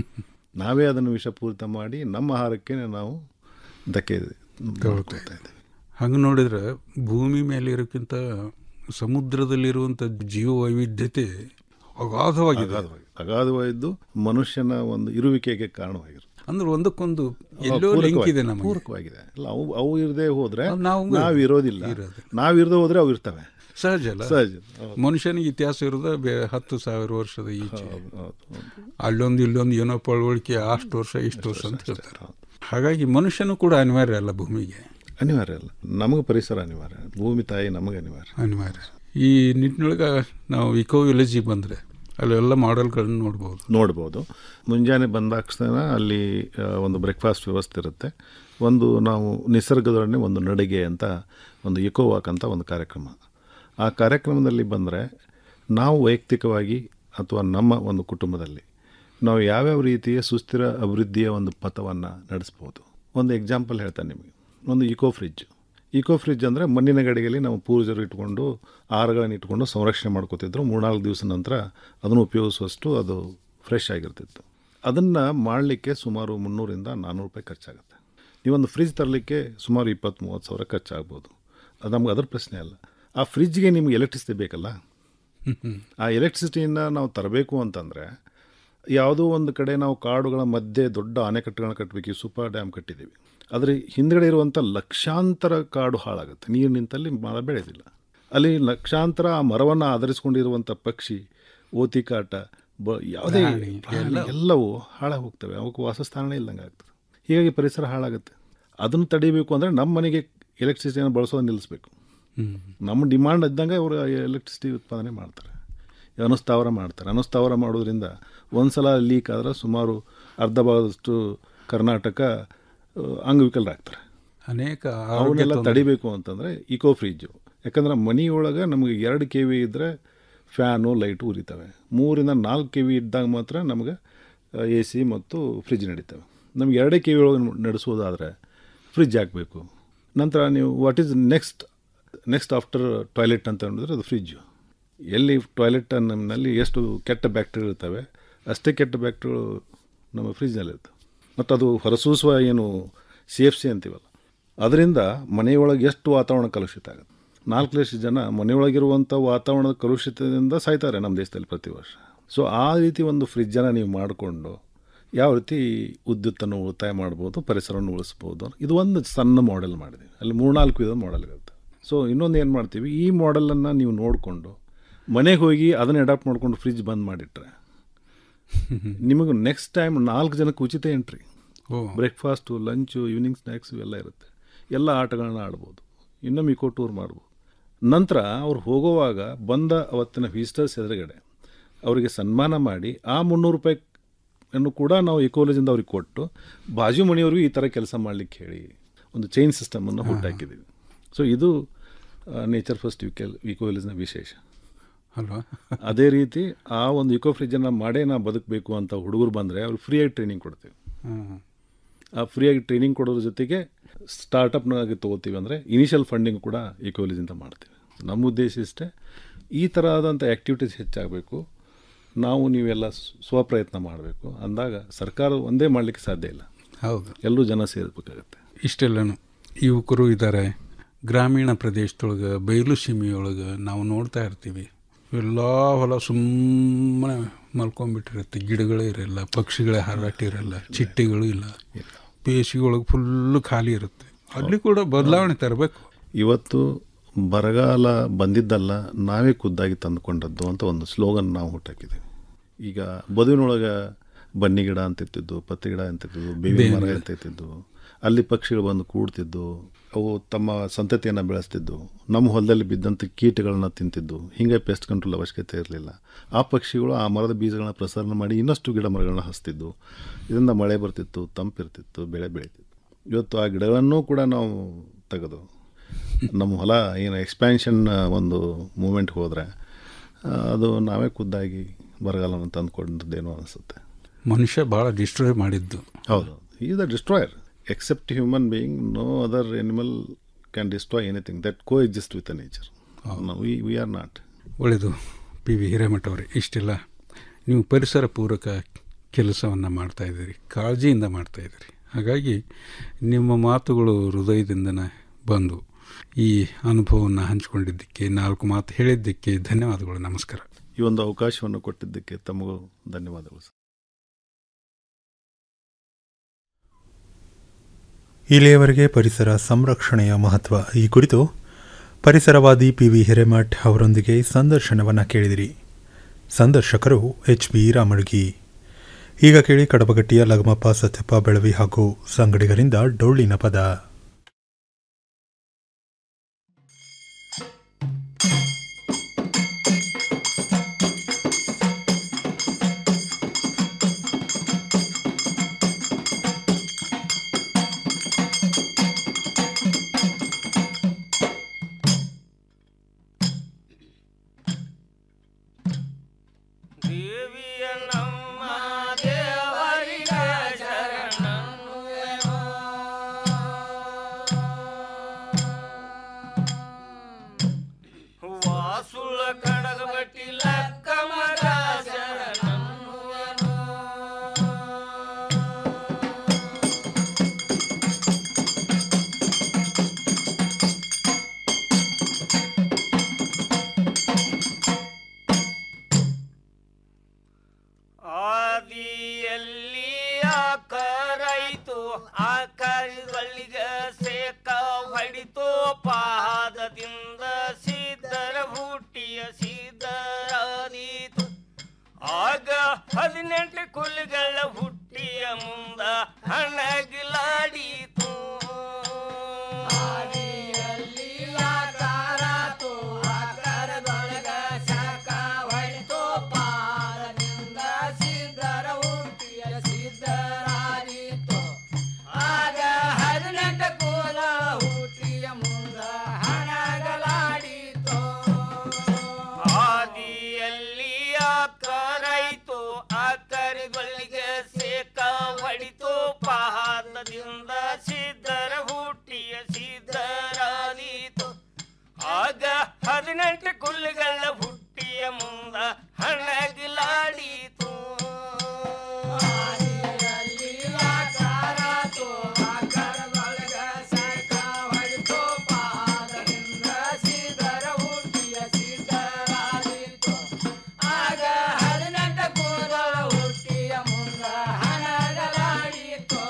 ನಾವೇ ಅದನ್ನು ವಿಷಪೂರಿತ ಮಾಡಿ ನಮ್ಮ ಆಹಾರಕ್ಕೆ ನಾವು ಧಕ್ಕೆ ಮಾಡ್ಕೊಳ್ತಾ ಇದ್ದೇವೆ ಹಂಗೆ ನೋಡಿದ್ರೆ ಭೂಮಿ ಮೇಲೆ ಇರೋಕ್ಕಿಂತ ಸಮುದ್ರದಲ್ಲಿರುವಂಥ ಜೀವ ವೈವಿಧ್ಯತೆ ಅಗಾಧವಾಗಿದೆ ಅಗಾಧವಾಗಿ ಅಗಾಧವಾಗಿದ್ದು ಮನುಷ್ಯನ ಒಂದು ಇರುವಿಕೆಗೆ ಕಾರಣವಾಗಿರುತ್ತೆ ಅಂದ್ರೆ ಒಂದಕ್ಕೊಂದು ಎಲ್ಲೋ ಪೂರಕವಾಗಿ- ಲಿಂಕ್ ಇದೆ ನಮಗೆ ಪೂರಕವಾಗಿದೆ ಅಲ್ಲ ಅವು ಅವು ಇರದೆ ಹೋದ್ರೆ ನಾವು ನಾವು ಇರೋದಿಲ್ಲ ಇರೋದಿಲ್ಲ. ನಾವು ಇರದೆ ಹೋದ್ರೆ ಅವು ಇರ್ತವೆ ಸಹಜ ಅಲ್ಲ ಸಹಜ ಹೌದು. ಮನುಷ್ಯನಿಗೆ ಇತಿಹಾಸ ಇರೋದ ಬೇ- ಹತ್ತು ಸಾವಿರ ವರ್ಷದ ಈಚೆ ಹೌದು, ಹೌದು, ಹೌದು. ಅಲ್ಲೊಂದು ಇಲ್ಲೊಂದು ಏನೋ ಪಳವಳಿಕೆ ಅಷ್ಟು ವರ್ಷ ಇಷ್ಟು ವರ್ಷ ಅಂತ ಹೇಳ್ತಾರೆ ಹಾಗಾಗಿ ಮನುಷ್ಯನು ಕೂಡ ಅನಿವಾರ್ಯ ಅಲ್ಲ ಭೂಮಿಗೆ ಅನಿವಾರ್ಯ ಅಲ್ಲ ನಮಗೆ ಪರಿಸರ ಅನಿವಾರ್ಯ ಭೂಮಿ ತಾಯಿ ನಮಗೆ ಅನಿವಾರ್ಯ ಅನಿವಾರ್ಯ ಈ ನಿಟ್ಟಿನೊಳಗೆ ನಾವು ಇಕೋ ವಿಲೇಜಿಗೆ ಬಂದರೆ ಅಲ್ಲೆಲ್ಲ ಮಾಡೆಲ್ಗಳನ್ನ ನೋಡ್ಬೋದು ನೋಡ್ಬೋದು ಮುಂಜಾನೆ ಬಂದಾಕ್ಷಣ ಅಲ್ಲಿ ಆ, ಒಂದು ಬ್ರೇಕ್ಫಾಸ್ಟ್ ವ್ಯವಸ್ಥೆ ಇರುತ್ತೆ ಒಂದು ನಾವು ನಿಸರ್ಗದೊಡನೆ ಒಂದು ನಡಿಗೆ ಅಂತ ಒಂದು ಇಕೋ ವಾಕ್ ಅಂತ ಒಂದು ಕಾರ್ಯಕ್ರಮ ಆ ಕಾರ್ಯಕ್ರಮದಲ್ಲಿ ಬಂದರೆ ನಾವು ವೈಯಕ್ತಿಕವಾಗಿ ಅಥವಾ ನಮ್ಮ ಒಂದು ಕುಟುಂಬದಲ್ಲಿ ನಾವು ಯಾವ್ಯಾವ ರೀತಿಯ ಸುಸ್ಥಿರ ಅಭಿವೃದ್ಧಿಯ ಒಂದು ಪಥವನ್ನು ನಡೆಸ್ಬೋದು ಒಂದು ಎಕ್ಸಾಂಪಲ್ ಹೇಳ್ತಾನೆ ನಿಮಗೆ ಒಂದು ಇಕೋ ಫ್ರಿಜ್ ಇಕೋ ಫ್ರಿಜ್ ಅಂದರೆ ಮಣ್ಣಿನ ಗಡಿಗೆಯಲ್ಲಿ ನಾವು ಪೂರ್ವಜರು ಇಟ್ಕೊಂಡು ಆಹಾರಗಳನ್ನು ಇಟ್ಕೊಂಡು ಸಂರಕ್ಷಣೆ ಮಾಡ್ಕೋತಿದ್ರು ಮೂರ್ನಾಲ್ಕು ದಿವಸ ನಂತರ ಅದನ್ನು ಉಪಯೋಗಿಸುವಷ್ಟು ಅದು ಫ್ರೆಶ್ ಆಗಿರ್ತಿತ್ತು ಅದನ್ನು ಮಾಡಲಿಕ್ಕೆ ಸುಮಾರು ಮುನ್ನೂರಿಂದ ನಾನ್ನೂರು ರೂಪಾಯಿ ಖರ್ಚಾಗುತ್ತೆ ನೀವೊಂದು ಫ್ರಿಜ್ ತರಲಿಕ್ಕೆ ಸುಮಾರು ಇಪ್ಪತ್ತು ಮೂವತ್ತು ಸಾವಿರ ಖರ್ಚಾಗ್ಬೋದು ಅದು ನಮ್ಗೆ ಅದ್ರ ಪ್ರಶ್ನೆ ಅಲ್ಲ ಆ ಫ್ರಿಜ್ಗೆ ನಿಮ್ಗೆ ಎಲೆಕ್ಟ್ರಿಸಿಟಿ ಬೇಕಲ್ಲ ಆ ಎಲೆಕ್ಟ್ರಿಸಿಟಿಯನ್ನು ನಾವು ತರಬೇಕು ಅಂತಂದರೆ ಯಾವುದೋ ಒಂದು ಕಡೆ ನಾವು ಕಾಡುಗಳ ಮಧ್ಯೆ ದೊಡ್ಡ ಅಣೆಕಟ್ಟುಗಳನ್ನ ಕಟ್ಟಬೇಕು ಸೂಪರ್ ಡ್ಯಾಮ್ ಕಟ್ಟಿದ್ದೀವಿ ಆದರೆ ಹಿಂದ್ಗಡೆ ಇರುವಂಥ ಲಕ್ಷಾಂತರ ಕಾಡು ಹಾಳಾಗುತ್ತೆ ನೀರು ನಿಂತಲ್ಲಿ ಮರ ಬೆಳೆದಿಲ್ಲ ಅಲ್ಲಿ ಲಕ್ಷಾಂತರ ಆ ಮರವನ್ನು ಆಧರಿಸ್ಕೊಂಡಿರುವಂಥ ಪಕ್ಷಿ ಓತಿಕಾಟ ಬ ಯಾವುದೇ ಪ್ರಾಣಿ, ಪ್ರಾಣಿ ಎಲ್ಲ. ಎಲ್ಲವೂ ಹಾಳಾಗಿ ಹೋಗ್ತವೆ ಅವಕ್ಕೆ ವಾಸಸ್ಥಾನನೇ ಇಲ್ದಂಗೆ ಆಗ್ತದೆ ಹೀಗಾಗಿ ಪರಿಸರ ಹಾಳಾಗುತ್ತೆ ಅದನ್ನು ತಡಿಬೇಕು ಅಂದರೆ ನಮ್ಮ ಮನೆಗೆ ಎಲೆಕ್ಟ್ರಿಸಿಟಿಯನ್ನು ಬಳಸೋದು ನಿಲ್ಲಿಸ್ಬೇಕು ಹ್ಮ್. ನಮ್ಮ ಡಿಮಾಂಡ್ ಇದ್ದಂಗೆ ಅವರು ಎಲೆಕ್ಟ್ರಿಸಿಟಿ ಉತ್ಪಾದನೆ ಮಾಡ್ತಾರೆ ಅನುಸ್ಥಾವರ ಮಾಡ್ತಾರೆ ಅನುಸ್ಥಾವರ ಮಾಡೋದ್ರಿಂದ ಒಂದು ಸಲ ಲೀಕ್ ಆದ್ರೆ ಸುಮಾರು ಅರ್ಧ ಭಾಗದಷ್ಟು ಕರ್ನಾಟಕ ಆ, ಅಂಗವಿಕಲರಾಗ್ತಾರೆ ಅನೇಕ ಆರೋಗ್ಯ ಅವನ್ನೆಲ್ಲ ತೊಂದ್ರೆ- ತಡಿಬೇಕು ಅಂತಂದರೆ ಇಕೋ ಫ್ರಿಜ್ಜು ಯಾಕಂದ್ರೆ ಮನೆಯೊಳಗೆ ನಮಗೆ ಎರಡು ಕೆ ವಿ ಇದ್ದರೆ ಫ್ಯಾನು ಲೈಟು ಉರಿತವೆ ಮೂರಿಂದ ನಾಲ್ಕು ಕೆ ವಿ ಇದ್ದಾಗ ಮಾತ್ರ ನಮಗೆ ಎ ಸಿ ಮತ್ತು ಫ್ರಿಜ್ ನಡೀತವೆ ನಮ್ಗೆ ಎರಡೇ ಕೆ ವಿ ಒಳಗೆ ನಡೆಸೋದಾದರೆ ಫ್ರಿಜ್ ಹಾಕಬೇಕು ನಂತರ ನೀವು what is next next after toilet ಅಂತ ಹೇಳಿದ್ರೆ ಅದು ಫ್ರಿಜ್ಜು ಎಲ್ಲಿ ಟಾಯ್ಲೆಟ್ ನಮ್ಮಲ್ಲಿ ಎಷ್ಟು ಕೆಟ್ಟ ಬ್ಯಾಕ್ಟೀರಿಯಾ ಇರ್ತವೆ ಅಷ್ಟೇ ಕೆಟ್ಟ ಬ್ಯಾಕ್ಟೀರಿಯಾ ನಮ್ಮ ಫ್ರಿಜ್ನಲ್ಲಿ ಇರ್ತವೆ ಮತ್ತು ಅದು ಹೊರಸೂಸುವ ಏನು ಸಿ ಎಫ್ ಸಿ ಅಂತೀವಲ್ಲ ಅದರಿಂದ ಮನೆಯೊಳಗೆ ಎಷ್ಟು ವಾತಾವರಣ ಕಲುಷಿತ ಆಗುತ್ತೆ ನಾಲ್ಕು ಲಕ್ಷ ಜನ ಮನೆಯೊಳಗಿರುವಂಥ ವಾತಾವರಣದ ಕಲುಷಿತದಿಂದ ಸಾಯ್ತಾರೆ ನಮ್ಮ ದೇಶದಲ್ಲಿ ಪ್ರತಿ ವರ್ಷ ಸೊ ಆ ರೀತಿ ಒಂದು ಫ್ರಿಜ್ಜನ್ನು ನೀವು ಮಾಡಿಕೊಂಡು ಯಾವ ರೀತಿ ವಿದ್ಯುತ್ತನ್ನು ಉಳಿತಾಯ ಮಾಡ್ಬೋದು ಪರಿಸರವನ್ನು ಉಳಿಸ್ಬೋದು ಇದು ಒಂದು ಸಣ್ಣ ಮಾಡೆಲ್ ಮಾಡಿದ್ದೀವಿ ಅಲ್ಲಿ ಮೂರ್ನಾಲ್ಕು ವಿಧದ ಮಾಡೆಲ್ ಇರುತ್ತೆ ಸೊ ಇನ್ನೊಂದು ಏನು ಮಾಡ್ತೀವಿ ಈ ಮಾಡೆಲನ್ನು ನೀವು ನೋಡಿಕೊಂಡು ಮನೆಗೆ ಹೋಗಿ ಅದನ್ನು ಅಡಾಪ್ಟ್ ಮಾಡ್ಕೊಂಡು ಫ್ರಿಜ್ ಬಂದ್ ಮಾಡಿಟ್ರೆ ನಿಮಗೆ ನೆಕ್ಸ್ಟ್ ಟೈಮ್ ನಾಲ್ಕು ಜನಕ್ಕೆ ಉಚಿತ ಎಂಟ್ರಿ ಓ. ಬ್ರೇಕ್ಫಾಸ್ಟು ಲಂಚು ಈವ್ನಿಂಗ್ ಸ್ನ್ಯಾಕ್ಸು ಎಲ್ಲ ಇರುತ್ತೆ ಎಲ್ಲ ಆಟಗಳನ್ನ ಆಡ್ಬೋದು ಇನ್ನೊಮ್ಮೆ ಇಕೋ ಟೂರ್ ಮಾಡ್ಬೋದು ನಂತರ ಅವ್ರು ಹೋಗುವಾಗ ಬಂದ ಅವತ್ತಿನ ವಿಸಿಟರ್ಸ್ ಎದುರುಗಡೆ ಅವರಿಗೆ ಸನ್ಮಾನ ಮಾಡಿ ಆ ಮುನ್ನೂರು ರೂಪಾಯಿ ಅನ್ನು ಕೂಡ ನಾವು ಇಕೋಲೇಜಿಂದ ಅವ್ರಿಗೆ ಕೊಟ್ಟು ಬಾಜು ಮನೆಯವ್ರಿಗೂ ಈ ಥರ ಕೆಲಸ ಮಾಡಲಿಕ್ಕೆ ಹೇಳಿ ಒಂದು ಚೈನ್ ಸಿಸ್ಟಮನ್ನು ಹುಟ್ಟಾಕಿದ್ದೀವಿ ಸೊ ಇದು ನೇಚರ್ ಫಸ್ಟ್ ವಿಕೆ ಇಕೋಲೇಜ್ನ ವಿಶೇಷ ಅಲ್ವಾ ಅದೇ ರೀತಿ ಆ ಒಂದು ಇಕೋ ಫ್ರಿಜ್ಜನ್ನು ಮಾಡೇ ನಾ ಬದುಕಬೇಕು ಅಂತ ಹುಡುಗರು ಬಂದರೆ ಅವ್ರಿಗೆ ಫ್ರೀಯಾಗಿ ಟ್ರೈನಿಂಗ್ ಕೊಡ್ತೀವಿ ಹ್ಮ್. ಆ ಫ್ರೀಯಾಗಿ ಟ್ರೈನಿಂಗ್ ಕೊಡೋದ್ರ ಜೊತೆಗೆ ಸ್ಟಾರ್ಟಪ್ನಾಗಿ ತೊಗೋತೀವಿ ಅಂದರೆ ಇನಿಷಿಯಲ್ ಫಂಡಿಂಗ್ ಕೂಡ ಇಕೋಲೇಜಿಂದ ಮಾಡ್ತೀವಿ ನಮ್ಮ ಉದ್ದೇಶ ಇಷ್ಟೇ ಈ ಥರದಂಥ ಆ್ಯಕ್ಟಿವಿಟೀಸ್ ಹೆಚ್ಚಾಗಬೇಕು ನಾವು ನೀವೆಲ್ಲ ಸ್- ಸ್ವಪ್ರಯತ್ನ ಮಾಡಬೇಕು ಅಂದಾಗ ಸರ್ಕಾರ ಒಂದೇ ಮಾಡಲಿಕ್ಕೆ ಸಾಧ್ಯ ಇಲ್ಲ ಹೌದು ಎಲ್ಲರೂ ಜನ ಸೇರಬೇಕಾಗತ್ತೆ ಇಷ್ಟೆಲ್ಲನು ಯುವಕರು ಇದ್ದಾರೆ ಗ್ರಾಮೀಣ ಪ್ರದೇಶದೊಳಗೆ ಬಯಲು ಸೀಮೆಯೊಳಗೆ ನಾವು ನೋಡ್ತಾ ಇರ್ತೀವಿ ಎಲ್ಲ ಹೊಲ ಸುಮ್ಮನೆ ಮಲ್ಕೊಂಡ್ಬಿಟ್ಟಿರುತ್ತೆ ಗಿಡಗಳೇ ಇರಲ್ಲ ಪಕ್ಷಿಗಳೇ ಹಾರಾಟಿರಲ್ಲ ಚಿಟ್ಟೆಗಳು ಇಲ್ಲ ಬೇಸಿಗೆ ಫುಲ್ಲು ಖಾಲಿ ಇರುತ್ತೆ ಅಲ್ಲಿ ಕೂಡ ಬದಲಾವಣೆ ತರಬೇಕು ಇವತ್ತು ಬರಗಾಲ ಬಂದಿದ್ದಲ್ಲ ನಾವೇ ಖುದ್ದಾಗಿ ತಂದುಕೊಂಡದ್ದು ಅಂತ ಒಂದು ಸ್ಲೋಗನ್ ನಾವು ಹುಟ್ಟಾಕಿದ್ದೀವಿ ಈಗ ಬದುವಿನೊಳಗೆ ಬನ್ನಿ ಗಿಡ ಅಂತಿರ್ತಿದ್ದು ಪತ್ತಿ ಗಿಡ ಅಂತಿರ್ತಿದ್ದು ಬೇವಿನ ಮರ ಬೇವಿನ ಗಿಡ. ಅಂತಿರ್ತಿದ್ದು ಅಲ್ಲಿ ಪಕ್ಷಿಗಳು ಬಂದು ಕೂಡ್ತಿದ್ದು ಅವು ತಮ್ಮ ಸಂತತಿಯನ್ನು ಬೆಳೆಸ್ತಿದ್ದು ನಮ್ಮ ಹೊಲದಲ್ಲಿ ಬಿದ್ದಂಥ ಕೀಟಗಳನ್ನ ತಿಂತಿದ್ದು ಹಿಂಗೆ ಪೆಸ್ಟ್ ಕಂಟ್ರೋಲ್ ಅವಶ್ಯಕತೆ ಇರಲಿಲ್ಲ ಆ ಪಕ್ಷಿಗಳು ಆ ಮರದ ಬೀಜಗಳನ್ನ ಪ್ರಸರಣ ಮಾಡಿ ಇನ್ನಷ್ಟು ಗಿಡ ಮರಗಳನ್ನ ಹಸ್ತಿದ್ದು ಇದರಿಂದ ಮಳೆ ಬರ್ತಿತ್ತು ತಂಪಿರ್ತಿತ್ತು ಬೆಳೆ ಬೆಳೀತಿತ್ತು ಇವತ್ತು ಆ ಗಿಡಗಳನ್ನು ಕೂಡ ನಾವು ತೆಗೆದು ನಮ್ಮ ಹೊಲ ಏನು ಎಕ್ಸ್ಪ್ಯಾನ್ಷನ್ ಒಂದು ಮೂಮೆಂಟ್ ಹೋದರೆ ಅದು ನಾವೇ ಖುದ್ದಾಗಿ ಬರಗಾಲವನ್ನು ತಂದುಕೊಂಡದ್ದೇನೋ ಅನಿಸುತ್ತೆ ಮನುಷ್ಯ ಭಾಳ ಡಿಸ್ಟ್ರಾಯ್ ಮಾಡಿದ್ದು ಹೌದು is the destroyer except human being no other animal can destroy anything that coexist with the nature we we are not ಒಳ್ಳೆಯದು ಪಿ ವಿ ಹಿರೇಮಠ ಅವರೇ ಇಷ್ಟೆಲ್ಲ ನೀವು ಪರಿಸರ ಪೂರಕ ಕೆಲಸವನ್ನು ಮಾಡ್ತಾ ಇದ್ದೀರಿ ಕಾಳಜಿಯಿಂದ ಮಾಡ್ತಾ ಇದ್ದೀರಿ ಹಾಗಾಗಿ ನಿಮ್ಮ ಮಾತುಗಳು ಹೃದಯದಿಂದನೇ ಬಂದು ಈ ಅನುಭವವನ್ನು ಹಂಚಿಕೊಂಡಿದ್ದಕ್ಕೆ ನಾಲ್ಕು ಮಾತು ಹೇಳಿದ್ದಕ್ಕೆ ಧನ್ಯವಾದಗಳು ನಮಸ್ಕಾರ ಈ ಒಂದು ಅವಕಾಶವನ್ನು ಕೊಟ್ಟಿದ್ದಕ್ಕೆ ತಮಗೂ ಧನ್ಯವಾದಗಳು ಸರ್ ಇಲ್ಲಿಯವರೆಗೆ ಪರಿಸರ ಸಂರಕ್ಷಣೆಯ ಮಹತ್ವ ಈ ಕುರಿತು ಪರಿಸರವಾದಿ ಪಿ ವಿ ಹಿರೇಮಠ್ ಅವರೊಂದಿಗೆ ಸಂದರ್ಶನವನ್ನು ಕೇಳಿದಿರಿ ಸಂದರ್ಶಕರು ಎಚ್ ಬಿ ರಾಮಡ್ಗಿ ಈಗ ಕೇಳಿ ಕಡಬಗಟ್ಟಿಯ ಲಗಮಪ್ಪ ಸತ್ಯಪ್ಪ ಬೆಳವಿ ಹಾಗೂ ಸಂಗಡಿಗರಿಂದ ಡೊಳ್ಳಿನ ಪದ ವಾಸುಳ ಕಡಗಬಟ್ಟಿ ಲಕ್ಕಮಗ ಶರಣನ್ನುವೆನು. ಆದಿಯಲ್ಲಿ ಆಕರೈತು ಆಕರಿಗಳಿಗೆ ಸೇಕ ಹೊಡಿತು ಪಾದದಿಂದ ಸಿದ್ಧರ ಹುಟ್ಟಿಯ ಸಿದ್ಧರಾದೀತು ಆಗ ಹದಿನೆಂಟು ಕುಲಗಳ ಹುಟ್ಟಿಯ ಮುಂದ ಹಣಗಿಲಾಡೀತು ಆದಿಯಲ್ಲಿ ಆಕಾರಾತು ಆಕಾರದೊಳಗ ಶಾಖ ಹೊಡಿತು ಪಾದದಿಂದ ಸಿದ್ಧರ ಹುಟ್ಟಿಯ ಸಿದ್ಧರಾದೀತು ಆಗ ಹದಿನೆಂಟು ಕುಲ ಹುಟ್ಟಿಯ ಮುಂದ ಹಣಗಲಾಡೀತು ಆದಿಯಲ್ಲಿ ಆಕರೈತು ಆಕರಿಗಳಿಗೆ ಸೇಕ ಹೊಡಿತು ಪಾದದಿಂದ ಸಿದ್ಧರ ಹುಟ್ಟಿಯ ಸಿದ್ಧರಾದೀತು ಆಗ ಹದಿನೆಂಟು ಕುಲ್ಲುಗಳ ಹುಟ್ಟಿಯ ಮುಂದ ಹಣಗಿಲಾಡೀತು ಆದಿಯಲ್ಲಿ ಆಕಾರಾತು ಆಕಾರದೊಳಗ ಶಾಖ ಹೊಡಿತು ಪಾದದಿಂದ ಸಿದ್ಧರ ಹುಟ್ಟಿಯ ಸಿದ್ಧರಾದೀತು ಆಗ ಹದಿನೆಂಟು ಕೂದಲ ಹುಟ್ಟಿಯ ಮುಂದ ಹಣಗಲಾಡೀತು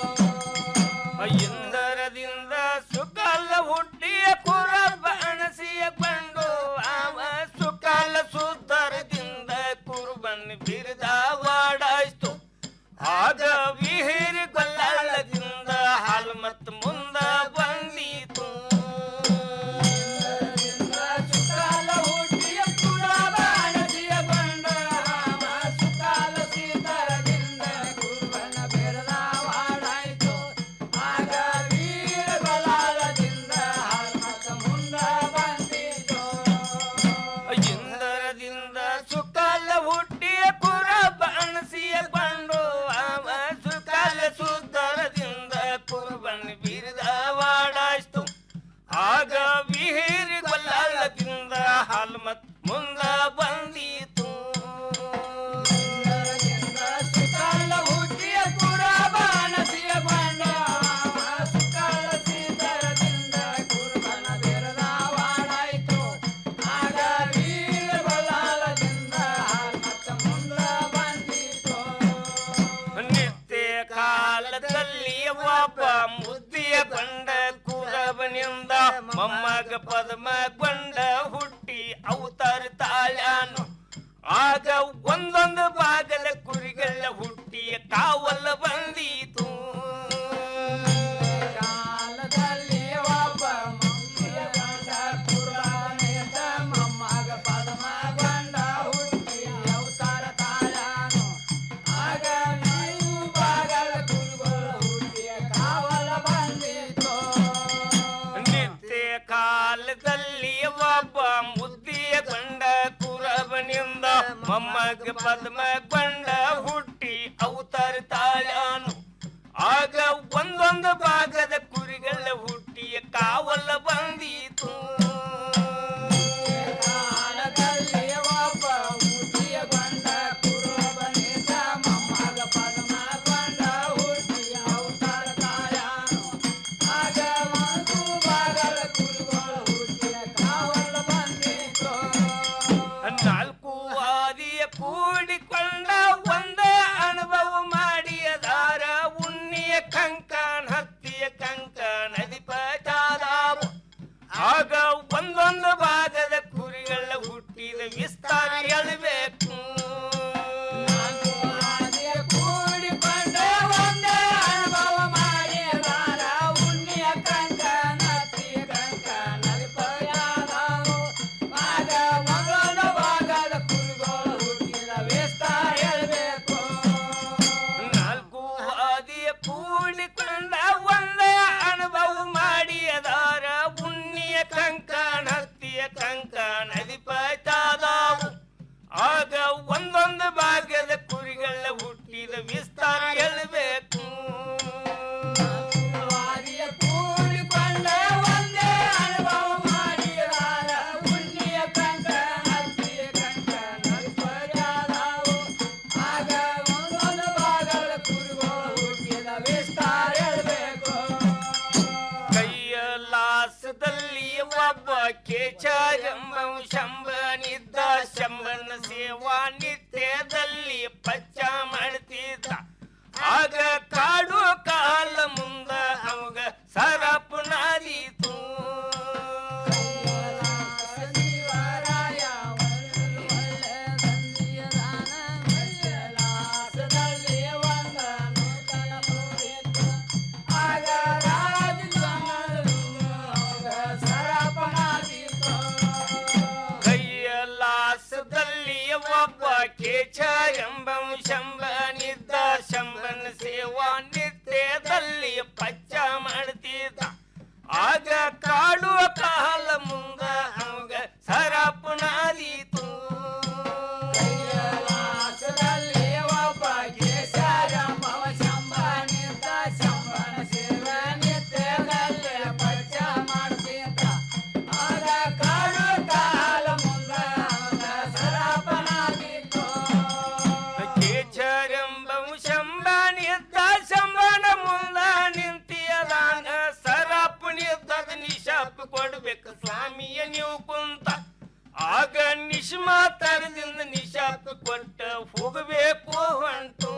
ಇಂದರದಿಂದ ಸುಕಾಲ ಹುಟ್ಟಿಯ ಕುರಬ ಅಣಸಿಯ ಕಂಡು ಅವ ಸುಕಾಲ ಸುದ್ದರದಿಂದ ಕುರುಬನ್ ಬಿರಿದವಾಡಾಯ್ತು ಆಗ ವಿಹಿರಿ ಗೊಲ್ಲಾಳದಿಂದ ಹಾಲು ಮತ್ತು ಮುಂದ ಬಂದೀತು ಸುಕಾಲ ಹುಟ್ಟಿಯ ಕುರಬ ಅಣಸಿಯ ಕಂಡು ಅವ ಸುಕಾಲ ಸಿದ್ದರದಿಂದ ಕುರುಬನ ಬಿರಿದವಾಡಾಯ್ತು ಆಗ ವೀರ ಗೊಲ್ಲಾಳದಿಂದ ಹಾಲು ಮತ್ತು ಮುಂದ ಬಂದೀತು ಇಂದರದಿಂದ ಸುಕಾಲ ಹುಟ್ಟಿಯ ಕುರಬ ಅಣಸಿಯ ಕೊಂಡು ಅವ ಸುಕಾಲ ಸುದ್ದರದಿಂದ ಕುರುಬನ್ ಬಿರಿದವಾಡಾಯ್ತು ಆಗ ವಿಹಿರಿ ಗೊಲ್ಲಾಳದಿಂದ ಹಾಲು ಮತ್ ಮುಂದ ಬಂದೀತು ಸುಕಾಲ ಹುಟ್ಟಿಯ ಕುರಬಾನಸಿಯ ಬಂಡ ಸುಕಾಲ ಸೀತರದಿಂದ ಕುರುಬನ ಬೆರದಾವಾಡಾಯ್ತು ಆಗ ವೀರ ಬಲಾಲದಿಂದ ಮತ್ತ ಮುಂದ ಬಂದೀತು ನಿತ್ಯ ಕಾಲದಲ್ಲಿ ಒಬ್ಬ ಮುದ್ದಿಯ ಬಂಡ ಕುರಬನಿಂದ ಮೊಮ್ಮಗ ಪದ್ಮ ಗೊಂಡ ಹುಟ್ಟಿ ಅವತಾರ ತಾಳ್ಯಾನು ಆಗ ಒಂದೊಂದು ಭಾಗದ ಕುರಿಗಳ ಹುಟ್ಟಿ ಕಾವಲ ಬಂದೀತು ಕಾಲದಲ್ಲಿ ಒಬ್ಬ ಮುದ್ದಿಯ ಬಂಡ ಕುರಬನಿಂದ ಮೊಮ್ಮಗ ಪದ್ಮ ಗೊಂಡ ಹುಟ್ಟಿ ಅವತಾರ ತಾಳ್ಯಾನು ಆಗ ನೀವು ಬಾಗಲ ಕುರುಗಳು ಹುಟ್ಟಿಯ ಕಾವಲ ಬಂದಿತು ನಿತ್ಯ ಕಾಲದಲ್ಲಿ ಒಬ್ಬ ಮುದ್ದಿಯ ಗಂಡ ಕುರಬನಿಂದ ಮೊಮ್ಮಗ ಪದ್ಮ ಗಂಡ ಹುಟ್ಟಿ ಅವತಾರ ತಾಳ್ಯಾನು ಆಗ ಒಂದೊಂದು ಭಾಗದ ಕುರಿಗಳ ಹುಟ್ಟಿಯ ಕಾವಲ ಬಂದೀತು ಕಾಲದಲ್ಲಿ ಒಬ್ಬ ಮುದ್ದಿಯ ಗಂಡ ಕುರಬನಿಂದ ಮೊಮ್ಮಗ ಪದ್ಮ ಗಂಡ ಹುಟ್ಟಿ ಅವತಾರ ತಾಳ್ಯಾನು ಆಗ ಒಂದು ಭಾಗದ ಕುರಿಗಳು ಹುಟ್ಟಿಯ ಕಾವಲ ಬಂದಿತು ನಾಲ್ಕು ಆದಿಯ ಕೂಡಿಕೊಂಡ ಒಂದೇ ಅನುಭವ ಮಾಡಿಯದಾರ ಉಣ್ಣಿಯ ಕಂಕಣ ಹತ್ತಿಯ ಕಂಕಣ ಅಧಿಪತಾದಾವು ಆಗ ಒಂದೊಂದು ಭಾಗದ ಕುರಿಗಳ ಹುಟ್ಟಿದ ವಿಸ್ತಾರ ಹೇಳಬೇಕು ಕೂಡಿಕೊಂಡ ಒಂದೇ ಅನುಭವ ಮಾಡಿಯದಾರ ಉಣ್ಣಿಯ ಕಂಕಣ ಹತ್ತಿಯ ಕಂಕಣ ಅಧಿಪತಾದಾವು ಆಗ ಒಂದೊಂದು ಭಾಗದ ಕುರಿಗಳು ಹುಟ್ಟಿದ ವಿಸ್ತಾರ ಹೇಳಬೇಕು ನಾಲ್ಕು ಆದಿಯ ಕೂಡಿಕೊಂಡ ಒಂದೇ ಅನುಭವ ಮಾಡಿಯದಾರ ಉಣ್ಣಿಯ ಕಂಕಣ ಹತ್ತಿಯ ಕಂಕಣ ಅಧಿಪತಾದಾವು ಆಗ ಒಂದೊಂದು ಭಾಗದ ಕುರಿಗಳ ಹುಟ್ಟಿದ ವಿಸ್ತಾರ ಹೇಳಬೇಕು ಕೂಡಿಕೊಂಡ ಒಂದೇ ಅನುಭವ ಮಾಡಿಯದಾರ ಉಣ್ಣಿಯ ಕಂಕಣ ಹತ್ತಿಯ ಕಂಕಣ ಅಧಿಪತಾದಾವು ಆಗ ಒಂದೊಂದು ಭಾಗದ ಕುರಿಗಳು ಹುಟ್ಟಿದ ವಿಸ್ತಾರ ಹೇಳಬೇಕು ಕೈಲಾಸದಲ್ಲಿ ಒಬ್ಬ ಕೇಚಾರಂಬ ಶಂಭನಿದ್ದ ಶಂಭನ ಸೇವಾ ನಿತ್ಯದಲ್ಲಿ ಪಚ್ಚ ಮಾಡ್ತಿದ್ದ ಆಗ ಕಾಡು ಕಾಲ ಮುಂದ ಅವಾಗ ಸರಪುನಾದೀತು ಕೈಲಾಸದಲ್ಲಿ ಒಬ್ಬ ಕೇಚ ಎಂಬ ಶಂಭನಿದ್ದ ಶಂಭನ ಸೇವಾ ನಿತ್ಯದಲ್ಲಿ ಪಚ್ಚ ಮಾಡ್ತಿದ್ದ ಆಗ ಕಾಡುವ ಕಾಲ ಮುಂದ ಅವಾಗ ಸರಪುನಾದೀತು ಕೈಲಾಸದಲ್ಲಿ ಒಬ್ಬ ಕೇಶಾರಂಭವ ಶಂಭನಿದ್ದ ಶಂಭನ ಸೇವಾ ನಿತ್ಯದಲ್ಲಿ ಪಚ್ಚ ಮಾಡ್ತಿದ್ದ ಆಗ ಕಾಡು ಕಾಲ ಮುಂದ ಅವಾಗ ಸರಪನಾದೀತು ಕೇಚರಂಬವು ಶಂಭನಿದ್ದ ಶಂಭನ ಮುಂದ ನಿಂತಿಯದಾನ ಸರಪು ನಿದ್ದದ ನಿಶಾಪ್ ಕೊಡ್ಬೇಕು ಸ್ವಾಮಿಯ ನೀವು ಕುಂತ ಆಗ ನಿಶ್ ಮಾತಾಡದಿಂದ ನಿಶಾಪ್ ಕೊಟ್ಟ ಹೋಗಬೇಕು ಹೊಂಟು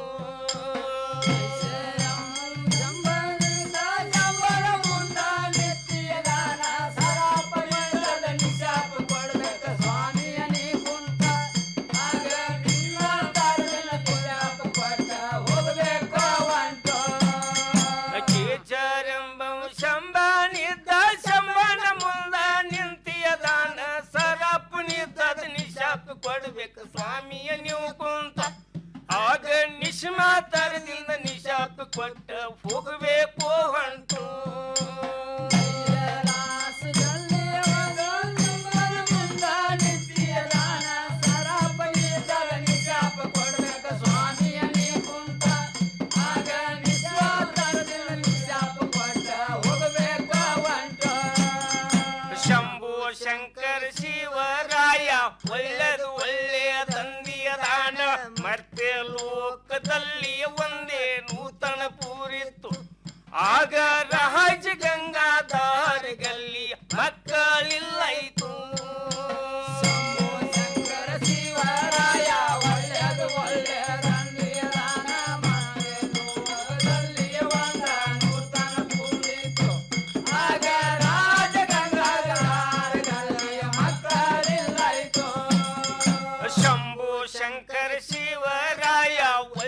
ಕೇಚರಂಬವು ಶಂಭನಿದ್ದ ಶಂಭನ ಮುಂದ ನಿಂತಿಯದಾನ ಸರಪು ನಿದ್ದದ ನಿಶಾಪ್ ಕೊಡ್ಬೇಕು ಸ್ವಾಮಿಯ ನೀವು ಕುಂತ ಆಗ ನಿಶ್ ಮಾತಾಡದಿಂದ ನಿಶಾಪ್ ಕೊಟ್ಟ ಹೋಗಬೇಕು ಹೊಂಟು ಶಂಭು ಶಂಕರ ಶಿವರಾಯ ಒಳ್ಳೆದು ಒಳ್ಳೆಯ ತಂದೆಯ ದಾನ ಮತ್ತೆ ಲೋಕದಲ್ಲಿ ಒಂದೇ ನೂತನ ಪೂರಿತ್ತು ಆಗ ರಾಜ ಗಂಗಾಧಾರ ಗಲ್ಲಿ ಮಕ್ಕಳಿಲ್ಲೈತು ಶಿವರಾಯ ಒಳ್ಳೆದು ಒಳ್ಳೆಯ ತಂದೆಯ ದಾನ ಆಗ ರಾಜ ಶಂಭು ಶಂಕರ ಶಿವರಾಯ